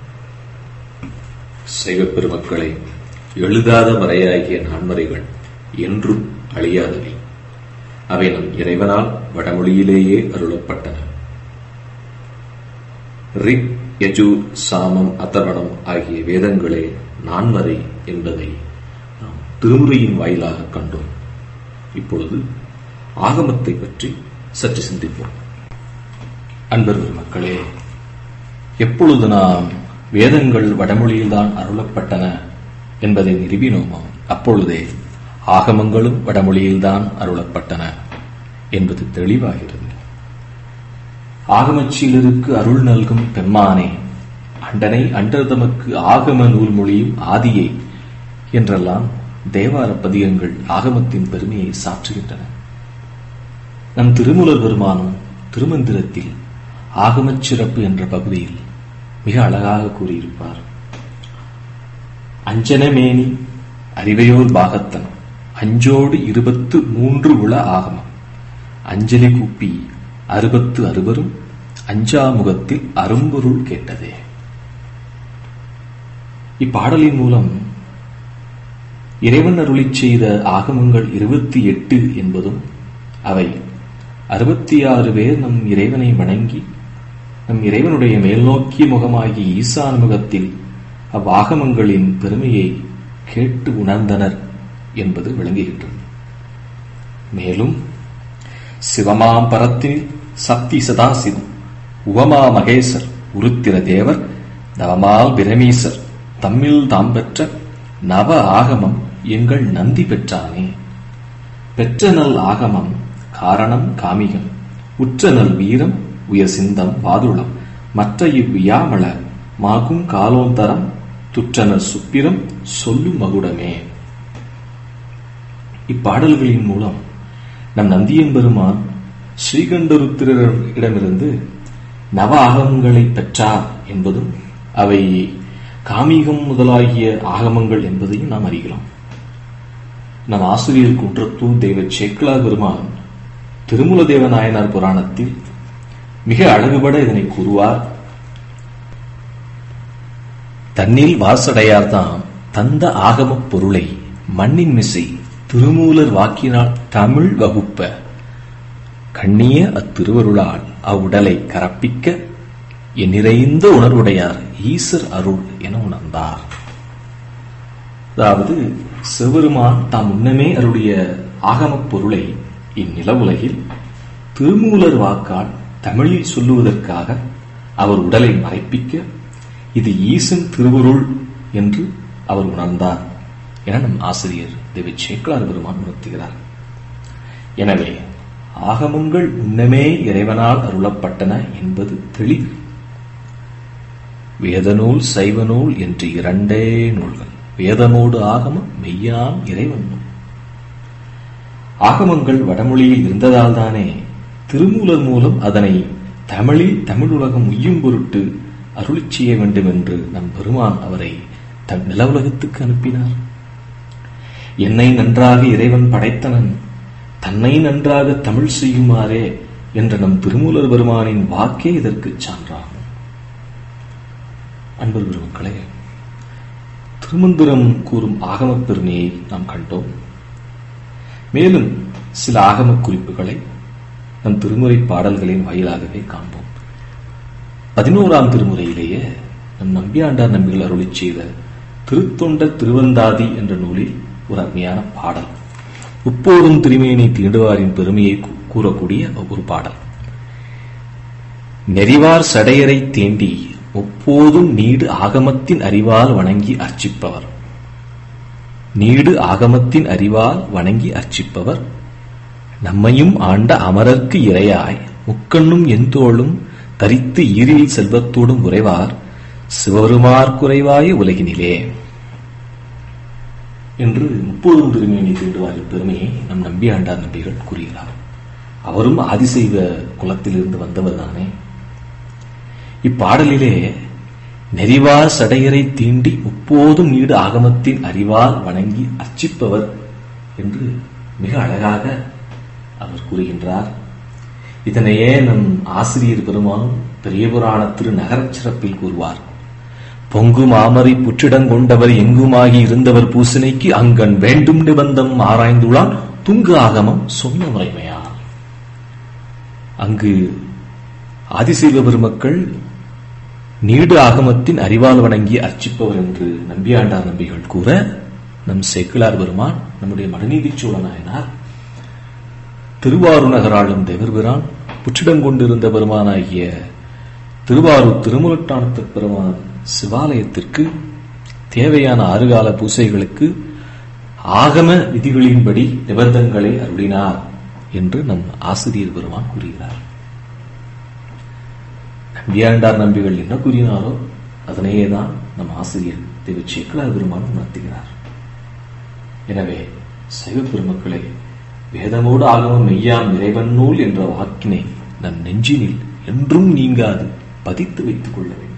சைவ பெருமக்களை எழுதாத மறையாகிய நான்மறைகள் என்றும் அழியாதவை அவை நம் இறைவனால் வடமொழியிலேயே அருளப்பட்டன ரிக் யஜூர் சாமம் அதர்வணம் ஆகிய வேதங்களே நான்மறை என்பதை நாம் திருமுறையின் வாயிலாக கண்டோம் இப்பொழுது ஆகமத்தை பற்றி சற்று சிந்திப்போம் அன்பர் மக்களே எப்பொழுது நாம் வேதங்கள் வடமொழியில்தான் அருளப்பட்டன என்பதை நிறுவினோமோ அப்பொழுதே ஆகமங்களும் வடமொழியில்தான் அருளப்பட்டன என்பது தெளிவாகிறது ஆகமச்சீலருக்கு அருள் நல்கும் பெம்மானே அண்டனை அண்டர்தமக்கு ஆகம நூல் மொழியும் ஆதியை என்றெல்லாம் தேவார பதிகங்கள் ஆகமத்தின் பெருமையை சாற்றுகின்றன நம் திருமூலர் பெருமானும் திருமந்திரத்தில் ஆகமச் சிறப்பு என்ற பகுதியில் மிக அழகாக கூறியிருப்பார் அஞ்சனமேனி அறிவையோர் பாகத்தன் அஞ்சோடு இருபத்து மூன்று உள ஆகமம் அஞ்சலி கூப்பி அறுபத்து அறுவரும் அஞ்சாமுகத்தில் அரும்பொருள் கேட்டதே இப்பாடலின் மூலம் இறைவன் அருளிச் செய்த ஆகமங்கள் இருபத்தி எட்டு என்பதும் அவை அறுபத்தி ஆறு பேர் நம் இறைவனை வணங்கி நம் இறைவனுடைய மேல்நோக்கிய முகமாகி ஈசான் முகத்தில் அவ்வாகமங்களின் பெருமையை கேட்டு உணர்ந்தனர் என்பது விளங்குகின்றது மேலும் சிவமாம் பரத்தில் சக்தி சதாசிவம் உவமா மகேசர் உருத்திர தேவர் நவமால் பிரமீசர் தம்மில் தாம் பெற்ற நவ ஆகமம் எங்கள் நந்தி பெற்றானே பெற்ற நல் ஆகமம் காரணம் காமிகம் உற்ற நல் வீரம் உயர் சிந்தம் வாதுளம் மற்ற இவ்வியாமள மாகும் காலோந்தரம் துற்றனர் சுப்பிரம் சொல்லும் மகுடமே இப்பாடல்களின் மூலம் நம் நந்தியம்பெருமான் ஸ்ரீகண்டருத்திரரிடமிருந்து நவ ஆகமங்களை பெற்றார் என்பதும் அவை காமிகம் முதலாகிய ஆகமங்கள் என்பதையும் நாம் அறிகிறோம் நம் ஆசிரியர் குன்றத்தூர் தெய்வ சேக்கலா பெருமான் திருமூல தேவ நாயனார் புராணத்தில் மிக அழகுபட இதனை கூறுவார் தன்னில் வாசடையார்தாம் தந்த ஆகமப் பொருளை மண்ணின் மிசை திருமூலர் வாக்கினால் தமிழ் வகுப்ப கண்ணிய அத்திருவருளால் அவ்வுடலை கரப்பிக்க எண்ணிறைந்த உணர்வுடையார் ஈசர் அருள் என உணர்ந்தார் அதாவது சிவபெருமான் தாம் முன்னமே அருடைய ஆகமப் பொருளை இந்நில உலகில் திருமூலர் வாக்கால் தமிழில் சொல்லுவதற்காக அவர் உடலை மறைப்பிக்க இது ஈசன் திருவருள் என்று அவர் உணர்ந்தார் என நம் ஆசிரியர் தேவி சேக்கலார் பெருமான் உணர்த்துகிறார் எனவே ஆகமங்கள் முன்னமே இறைவனால் அருளப்பட்டன என்பது தெளிவு வேதநூல் சைவநூல் என்று இரண்டே நூல்கள் வேதமோடு ஆகமம் மெய்யாம் இறைவன் நூல் ஆகமங்கள் வடமொழியில் இருந்ததால் தானே திருமூலர் மூலம் அதனை தமிழில் தமிழ் உலகம் உய்யும் பொருட்டு அருளிச் செய்ய வேண்டும் என்று நம் பெருமான் அவரை தன் நில உலகத்துக்கு அனுப்பினார் என்னை நன்றாக இறைவன் படைத்தனன் தன்னை நன்றாக தமிழ் செய்யுமாறே என்ற நம் திருமூலர் பெருமானின் வாக்கே இதற்கு சான்றாகும் அன்பர் பெருமக்களே திருமந்திரம் கூறும் ஆகமப் பெருமையை நாம் கண்டோம் மேலும் சில ஆகம குறிப்புகளை நம் திருமுறை பாடல்களின் வாயிலாகவே காண்போம் பதினோராம் திருமுறையிலேயே நம் நம்பியாண்டார் நம்பிகள் அருளி செய்த திருத்தொண்ட திருவந்தாதி என்ற நூலில் ஒரு அருமையான பாடல் உப்போதும் திருமேனி தீண்டுவாரின் பெருமையை கூறக்கூடிய ஒரு பாடல் நெறிவார் சடையரை தேண்டி முப்போதும் நீடு ஆகமத்தின் அறிவால் வணங்கி அர்ச்சிப்பவர் நீடு ஆகமத்தின் அறிவால் வணங்கி அர்ச்சிப்பவர் நம்மையும் ஆண்ட அமரர்க்கு இரையாய் முக்கண்ணும் எந்தோளும் தரித்து ஈரில் செல்வத்தோடும் உறைவார் சிவருமார் குறைவாய உலகினிலே என்று முப்போதும் திருமேனி தீண்டுவாரின் பெருமையை நம் நம்பி ஆண்டார் நம்பிகள் கூறுகிறார் அவரும் ஆதிசைவ குலத்திலிருந்து வந்தவர் தானே இப்பாடலிலே நெறிவார் சடையரை தீண்டி முப்போதும் நீடு ஆகமத்தின் அறிவால் வணங்கி அர்ச்சிப்பவர் என்று மிக அழகாக அவர் கூறுகின்றார் இதனையே நம் ஆசிரியர் பெருமானும் பெரிய புராண திரு நகரச் சிறப்பில் கூறுவார் பொங்கு மாமரை புற்றிடங்கொண்டவர் எங்குமாகி இருந்தவர் பூசனைக்கு அங்கன் வேண்டும் நிபந்தம் ஆராய்ந்துள்ளான் துங்கு ஆகமம் சொன்ன முறைமையால் அங்கு ஆதிசைவ பெருமக்கள் நீடு ஆகமத்தின் அறிவால் வணங்கி அர்ச்சிப்பவர் என்று நம்பியாண்டார் நம்பிகள் கூற நம் சேக்கிலார் பெருமான் நம்முடைய மனுநீதி சோழ நாயனார் திருவாரூர் நகராளும் தேவர்பிரான் புற்றிடங்கொண்டிருந்த பெருமானாகிய திருவாரூர் திருமுலட்டானத்து பெருமான் சிவாலயத்திற்கு தேவையான ஆறுகால பூசைகளுக்கு ஆகம விதிகளின்படி நிபந்தங்களை அருளினார் என்று நம் ஆசிரியர் பெருமான் கூறுகிறார் நம்பியாண்டார் நம்பிகள் என்ன கூறினாரோ அதனையே தான் நம் ஆசிரியர் திரு சேக்கலார் பெருமான் உணர்த்துகிறார் எனவே சைவ பெருமக்களை வேதமோடு ஆகமம் மெய்யாம் இறைவன் நூல் என்ற வாக்கினை நம் நெஞ்சினில் என்றும் நீங்காது பதித்து வைத்துக் கொள்ள வேண்டும்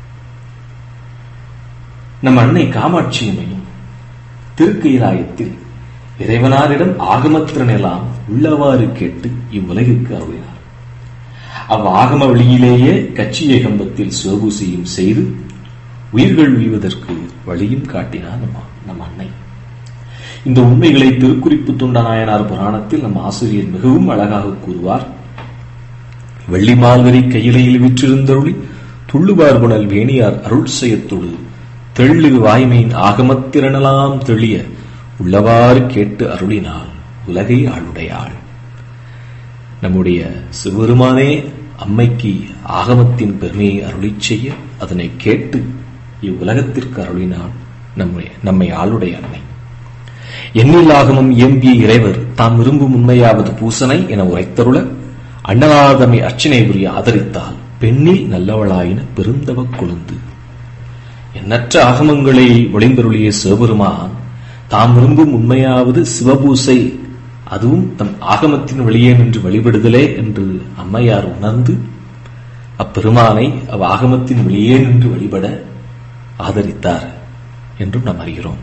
நம் அன்னை காமாட்சியமையும் திருக்கைலாயத்தில் இறைவனாரிடம் ஆகமத்திறனெல்லாம் உள்ளவாறு கேட்டு இவ்வுலகிற்கு அருளினார் அவ்வாகம வழியிலேயே கச்சிய கம்பத்தில் சிவபூசையும் செய்து உயிர்கள் உய்வதற்கு வழியும் காட்டினார் நம் நம் அன்னை இந்த உண்மைகளை திருக்குறிப்பு தொண்ட நாயனார் புராணத்தில் நம் ஆசிரியர் மிகவும் அழகாக கூறுவார் வெள்ளி மால்வரி கையிலையில் விற்றிருந்தருளி துள்ளுவார்புணல் வேணியார் அருள் செய்யத்தொடு தெள்ளு வாய்மையின் ஆகமத்திறனலாம் தெளிய உள்ளவாறு கேட்டு அருளினாள் உலகை ஆளுடையாள் நம்முடைய சிவபெருமானே அம்மைக்கு ஆகமத்தின் பெருமையை அருளி செய்ய அதனை கேட்டு இவ்வுலகத்திற்கு அருளினாள் நம்மை நம்மை ஆளுடைய அன்னை எண்ணில் ஆகமம் இயம்பிய இறைவர் தாம் விரும்பும் உண்மையாவது பூசனை என உரைத்தருள அண்ணலாதமை அர்ச்சனை புரிய ஆதரித்தால் பெண்ணில் நல்லவளாயின பெருந்தவ கொழுந்து எண்ணற்ற ஆகமங்களை ஒளிந்தருளிய சிவபெருமான் தாம் விரும்பும் உண்மையாவது சிவபூசை அதுவும் தம் ஆகமத்தின் வழியே நின்று வழிபடுதலே என்று அம்மையார் உணர்ந்து அப்பெருமானை அவ் ஆகமத்தின் வெளியே நின்று வழிபட ஆதரித்தார் என்றும் நாம் அறிகிறோம்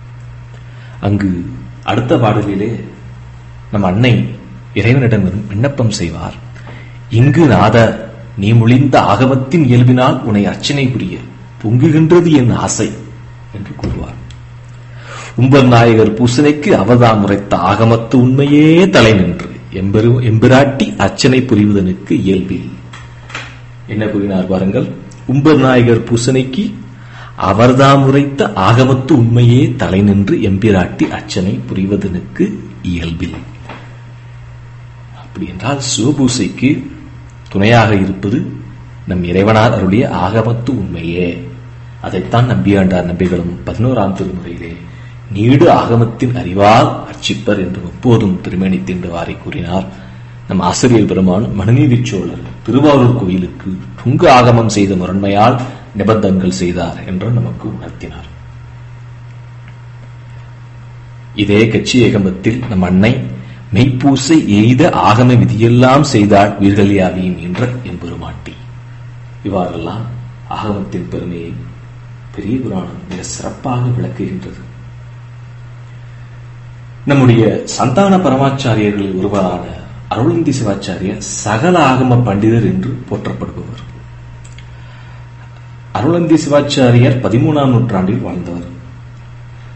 அங்கு அடுத்த பாடலிலே நம் அன்னை இறைவனிடம் விண்ணப்பம் செய்வார் இங்கு நாத நீ மொழிந்த ஆகமத்தின் இயல்பினால் உன்னை அர்ச்சனை புரிய பொங்குகின்றது என் ஆசை என்று கூறுவார் உம்பர் நாயகர் பூசனைக்கு அவதாம் உரைத்த ஆகமத்து உண்மையே தலை நின்று எம்பெரு எம்பிராட்டி அர்ச்சனை புரிவதனுக்கு இயல்பில் என்ன கூறினார் பாருங்கள் உம்பர் நாயகர் பூசனைக்கு அவர்தாம் உரைத்த ஆகமத்து உண்மையே தலை நின்று எம்பிராட்டி அர்ச்சனை புரிவதனுக்கு இயல்பில் அப்படி என்றால் சிவபூசைக்கு துணையாக இருப்பது நம் இறைவனார் அருளிய ஆகமத்து உண்மையே அதைத்தான் நம்பியாண்டார் நம்பிகளும் பதினோராம் திருமுறையிலே நீடு ஆகமத்தின் அறிவால் அர்ச்சிப்பர் என்று எப்போதும் திருமேனி தீண்டுவாரை கூறினார் நம் ஆசிரியர் பெருமான் மனுநீதி சோழர் திருவாரூர் கோயிலுக்கு துங்கு ஆகமம் செய்த முரண்மையால் நிபந்தங்கள் செய்தார் என்று நமக்கு உணர்த்தினார் இதே கட்சி ஏகமத்தில் நம் அன்னை மெய்ப்பூசை எய்த ஆகம விதியெல்லாம் செய்தாள் உயிர்கள் யாவியும் என்ற எம்பெருமாட்டி இவ்வாறெல்லாம் ஆகமத்தின் பெருமையை பெரிய புராணம் மிக சிறப்பாக விளக்குகின்றது நம்முடைய சந்தான பரமாச்சாரியர்களில் ஒருவரான அருளந்தி சிவாச்சாரியர் சகல ஆகம பண்டிதர் என்று போற்றப்படுபவர் அருளந்தி சிவாச்சாரியர் பதிமூணாம் நூற்றாண்டில் வாழ்ந்தவர்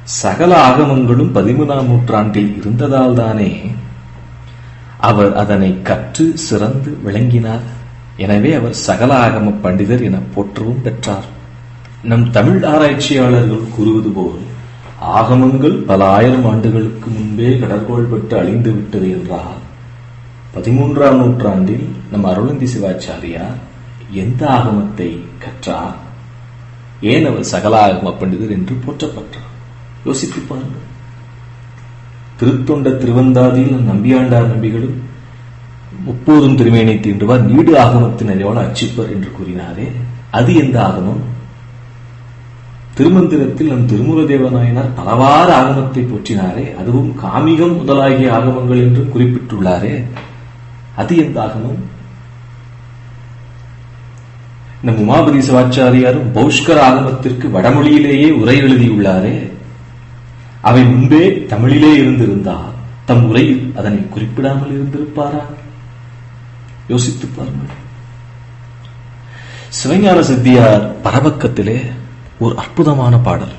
சகல ஆகமங்களும் பதிமூணாம் நூற்றாண்டில் இருந்ததால் தானே அவர் அதனை கற்று சிறந்து விளங்கினார் எனவே அவர் சகல ஆகம பண்டிதர் என போற்றவும் பெற்றார் நம் தமிழ் ஆராய்ச்சியாளர்கள் கூறுவது போல் ஆகமங்கள் பல ஆயிரம் ஆண்டுகளுக்கு முன்பே கடற்கோள் பட்டு அழிந்து விட்டது என்றால் பதிமூன்றாம் நூற்றாண்டில் நம் அருளந்தி சிவாச்சாரியார் எந்த ஆகமத்தை கற்றார் ஏன் அவர் சகல ஆகம பண்டிதர் என்று போற்றப்பட்டார் யோசித்து பாருங்கள் திருத்தொண்ட திருவந்தாதியில் நம்பியாண்டார் நம்பிகளும் முப்போதும் திருமேனை தீண்டுவார் நீடு ஆகமத்தின் அறிவால் அச்சிப்பர் என்று கூறினாரே அது எந்த ஆகமம் திருமந்திரத்தில் நம் திருமுக தேவநாயனார் பலவாறு ஆகமத்தை போற்றினாரே அதுவும் காமிகம் முதலாகிய ஆகமங்கள் என்றும் குறிப்பிட்டுள்ளாரே அது எந்த ஆகமம் நம் உமாபதி சிவாச்சாரியாரும் பௌஷ்கர் ஆகமத்திற்கு வடமொழியிலேயே உரை எழுதியுள்ளாரே அவை முன்பே தமிழிலே இருந்திருந்தால் தம் உரையில் அதனை குறிப்பிடாமல் இருந்திருப்பாரா யோசித்து பாருங்கள் சிவஞான சித்தியார் பரபக்கத்திலே ஒரு அற்புதமான பாடல்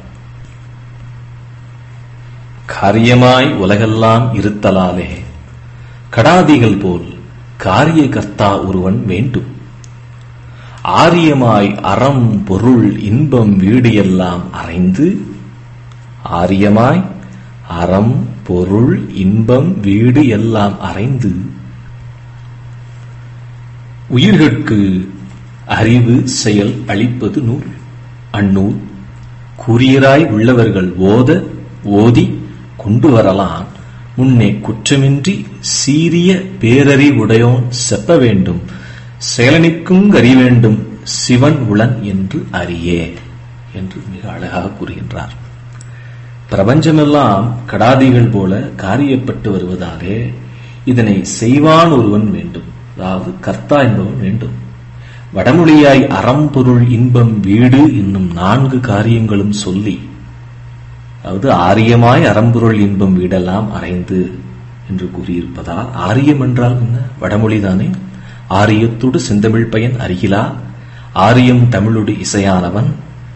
காரியமாய் உலகெல்லாம் இருத்தலாலே கடாதிகள் போல் காரிய கர்த்தா ஒருவன் வேண்டும் ஆரியமாய் அறம் பொருள் இன்பம் வீடு எல்லாம் அறைந்து ஆரியமாய் அறம் பொருள் இன்பம் வீடு எல்லாம் அறைந்து உயிர்கட்கு அறிவு செயல் அளிப்பது நூல் அந்நூல் கூறியராய் உள்ளவர்கள் ஓத ஓதி கொண்டு வரலாம் முன்னே குற்றமின்றி சீரிய பேரறிவுடையோன் செப்ப வேண்டும் செயலனிக்கும் அறி வேண்டும் சிவன் உளன் என்று அறியே என்று மிக அழகாக கூறுகின்றார் பிரபஞ்சமெல்லாம் கடாதிகள் போல காரியப்பட்டு வருவதாலே இதனை செய்வான் ஒருவன் வேண்டும் அதாவது கர்த்தா என்பவன் வேண்டும் வடமொழியாய் அறம் பொருள் இன்பம் வீடு என்னும் நான்கு காரியங்களும் சொல்லி அதாவது ஆரியமாய் அறம்பொருள் இன்பம் வீடெல்லாம் அறைந்து என்று கூறியிருப்பதால் ஆரியம் என்றால் என்ன வடமொழிதானே ஆரியத்தோடு செந்தமிழ் பயன் அருகிலா ஆரியம் தமிழோடு இசையானவன்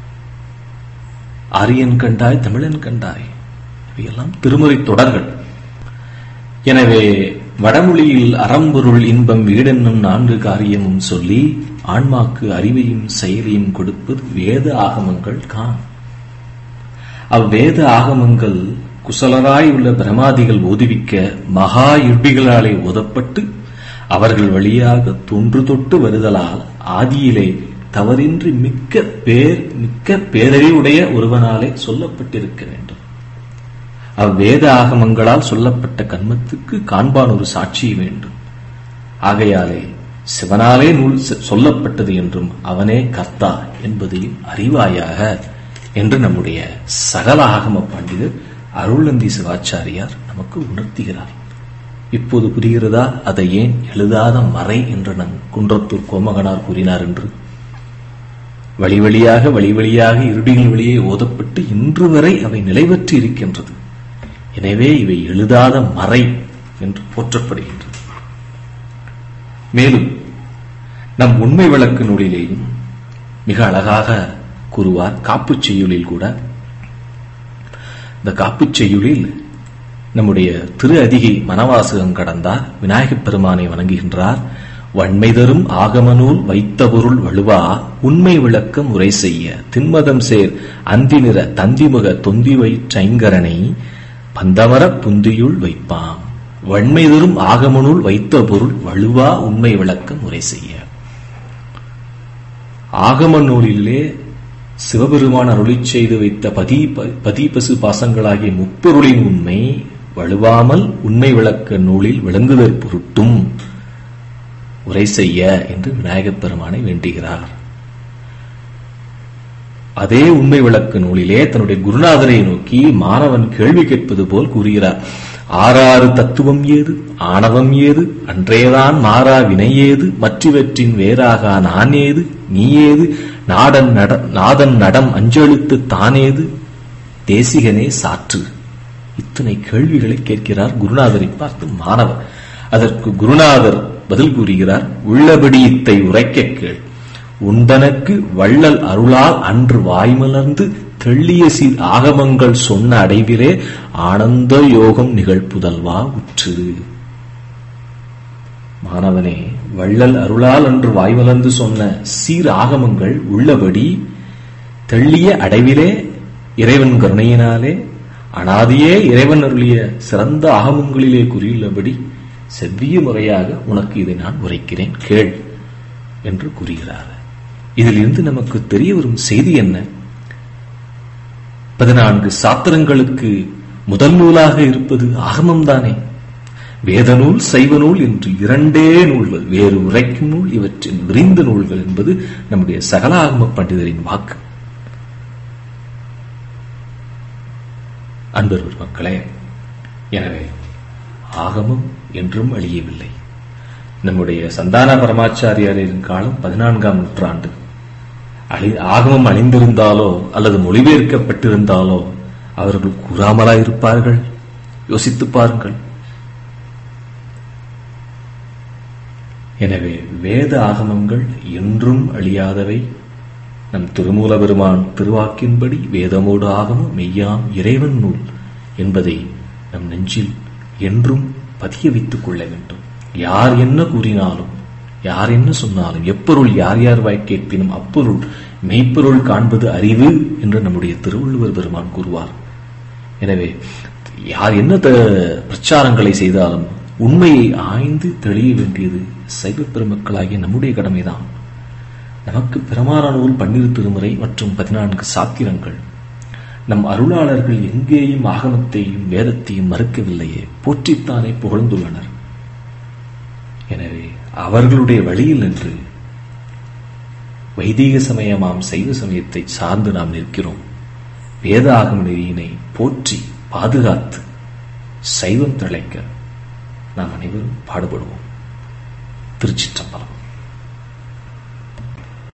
ஆரியன் கண்டாய் தமிழன் கண்டாய் இவையெல்லாம் திருமுறை தொடர்கள் எனவே வடமொழியில் அறம்பொருள் இன்பம் வீடென்னும் நான்கு காரியமும் சொல்லி ஆன்மாக்கு அறிவையும் செயலையும் கொடுப்பது வேத ஆகமங்கள் காம் அவ்வேத ஆகமங்கள் குசலராய் உள்ள பிரமாதிகள் ஓதுவிக்க மகா யுட்டிகளாலே ஓதப்பட்டு அவர்கள் வழியாக தொன்று தொட்டு வருதலால் ஆதியிலே தவறின்றி மிக்க பேர் மிக்க பேரறிவுடைய ஒருவனாலே சொல்லப்பட்டிருக்க வேண்டும் அவ்வேத ஆகமங்களால் சொல்லப்பட்ட கண்மத்துக்கு காண்பான் ஒரு சாட்சி வேண்டும் ஆகையாலே சிவனாலே நூல் சொல்லப்பட்டது என்றும் அவனே கர்த்தா என்பதையும் அறிவாயாக என்று நம்முடைய சகல ஆகம பண்டிதர் அருளந்தி சிவாச்சாரியார் நமக்கு உணர்த்துகிறார் இப்போது புரிகிறதா அதை ஏன் எழுதாத மறை என்று நம் குன்றத்தூர் கோமகனார் கூறினார் என்று வழி வழியாக வழி வழியாக இருடிகள் வழியே ஓதப்பட்டு இன்று வரை அவை நிலைவற்றி இருக்கின்றது எனவே இவை எழுதாத மறை என்று போற்றப்படுகின்றது மேலும் நம் உண்மை வழக்கு நூலிலேயும் மிக அழகாக கூறுவார் காப்புச் செய்யுளில் கூட இந்த காப்புச் செய்யுளில் நம்முடைய திரு அதிகை மனவாசகம் கடந்தார் விநாயகப் பெருமானை வணங்குகின்றார் வன்மை தரும் ஆகமநூல் வைத்த பொருள் வலுவா உண்மை விளக்கம் உரை செய்ய திண்மதம் சேர் அந்தி நிற தந்திமுக தொந்தி வைற்றைங்கரனை பந்தமர புந்தியுள் வைப்பாம் வன்மை தரும் ஆகமநூல் வைத்த பொருள் வலுவா உண்மை விளக்கம் உரை செய்ய ஆகம நூலிலே சிவபெருமான் அருளி செய்து வைத்த பதி பதிபசு பாசங்களாகிய முப்பொருளின் உண்மை வலுவாமல் உண்மை விளக்க நூலில் விளங்குதற் பொருட்டும் உரை செய்ய என்று விநாயகப் பெருமானை வேண்டுகிறார் அதே உண்மை விளக்கு நூலிலே தன்னுடைய குருநாதரை நோக்கி மாணவன் கேள்வி கேட்பது போல் கூறுகிறார் ஆறாறு தத்துவம் ஏது ஆணவம் ஏது அன்றேதான் மாறா வினை ஏது மற்றவற்றின் வேறாகா நான் ஏது நீ ஏது நாடன் நட நாதன் நடம் அஞ்செழுத்து தானேது தேசிகனே சாற்று இத்தனை கேள்விகளை கேட்கிறார் குருநாதரை பார்த்து மாணவர் அதற்கு குருநாதர் பதில் கூறுகிறார் உள்ளபடி இத்தை உரைக்க கேள் உண்டனக்கு வள்ளல் அருளால் அன்று வாய்மலர்ந்து தெள்ளிய சீர் ஆகமங்கள் சொன்ன அடைவிலே ஆனந்த யோகம் நிகழ்ப்புதல்வா உற்று மாணவனே வள்ளல் அருளால் என்று வாய்மலர்ந்து சொன்ன சீர் ஆகமங்கள் உள்ளபடி தெள்ளிய அடைவிலே இறைவன் கருணையினாலே அனாதியே இறைவன் அருளிய சிறந்த ஆகமங்களிலே கூறியுள்ளபடி செவ்விய முறையாக உனக்கு இதை நான் உரைக்கிறேன் கேள் என்று கூறுகிறார் இதிலிருந்து நமக்கு தெரிய வரும் செய்தி என்ன பதினான்கு சாத்திரங்களுக்கு முதல் நூலாக இருப்பது ஆகமம்தானே வேத நூல் சைவ நூல் என்று இரண்டே நூல்கள் வேறு உரைக்கும் நூல் இவற்றின் விரிந்த நூல்கள் என்பது நம்முடைய சகல ஆகம பண்டிதரின் வாக்கு அன்பர் மக்களே எனவே ஆகமம் என்றும் அழியவில்லை நம்முடைய சந்தான பரமாச்சாரியாரின் காலம் பதினான்காம் நூற்றாண்டு அழி ஆகமம் அழிந்திருந்தாலோ அல்லது மொழிபெயர்க்கப்பட்டிருந்தாலோ அவர்கள் கூறாமலா இருப்பார்கள் யோசித்து பாருங்கள் எனவே வேத ஆகமங்கள் என்றும் அழியாதவை நம் திருமூல பெருமான் திருவாக்கின்படி வேதமோடு ஆகமம் மெய்யாம் இறைவன் நூல் என்பதை நம் நெஞ்சில் என்றும் பதிய வைத்துக் கொள்ள வேண்டும் யார் என்ன கூறினாலும் யார் என்ன சொன்னாலும் எப்பொருள் யார் யார் வாய் கேட்பினும் அப்பொருள் மெய்ப்பொருள் காண்பது அறிவு என்று நம்முடைய திருவள்ளுவர் பெருமான் கூறுவார் எனவே யார் என்ன பிரச்சாரங்களை செய்தாலும் உண்மையை ஆய்ந்து தெளிய வேண்டியது சைவ பெருமக்களாகிய நம்முடைய கடமைதான் நமக்கு பிரமாண நூல் பன்னிரு திருமுறை மற்றும் பதினான்கு சாத்திரங்கள் நம் அருளாளர்கள் எங்கேயும் ஆகமத்தையும் வேதத்தையும் மறுக்கவில்லையே போற்றித்தானே புகழ்ந்துள்ளனர் எனவே அவர்களுடைய வழியில் நின்று வைதிக சமயமாம் சைவ சமயத்தை சார்ந்து நாம் நிற்கிறோம் வேத ஆகம நெறியினை போற்றி பாதுகாத்து சைவம் தழைக்க நாம் அனைவரும் பாடுபடுவோம் திருச்சிற்றம்பலம்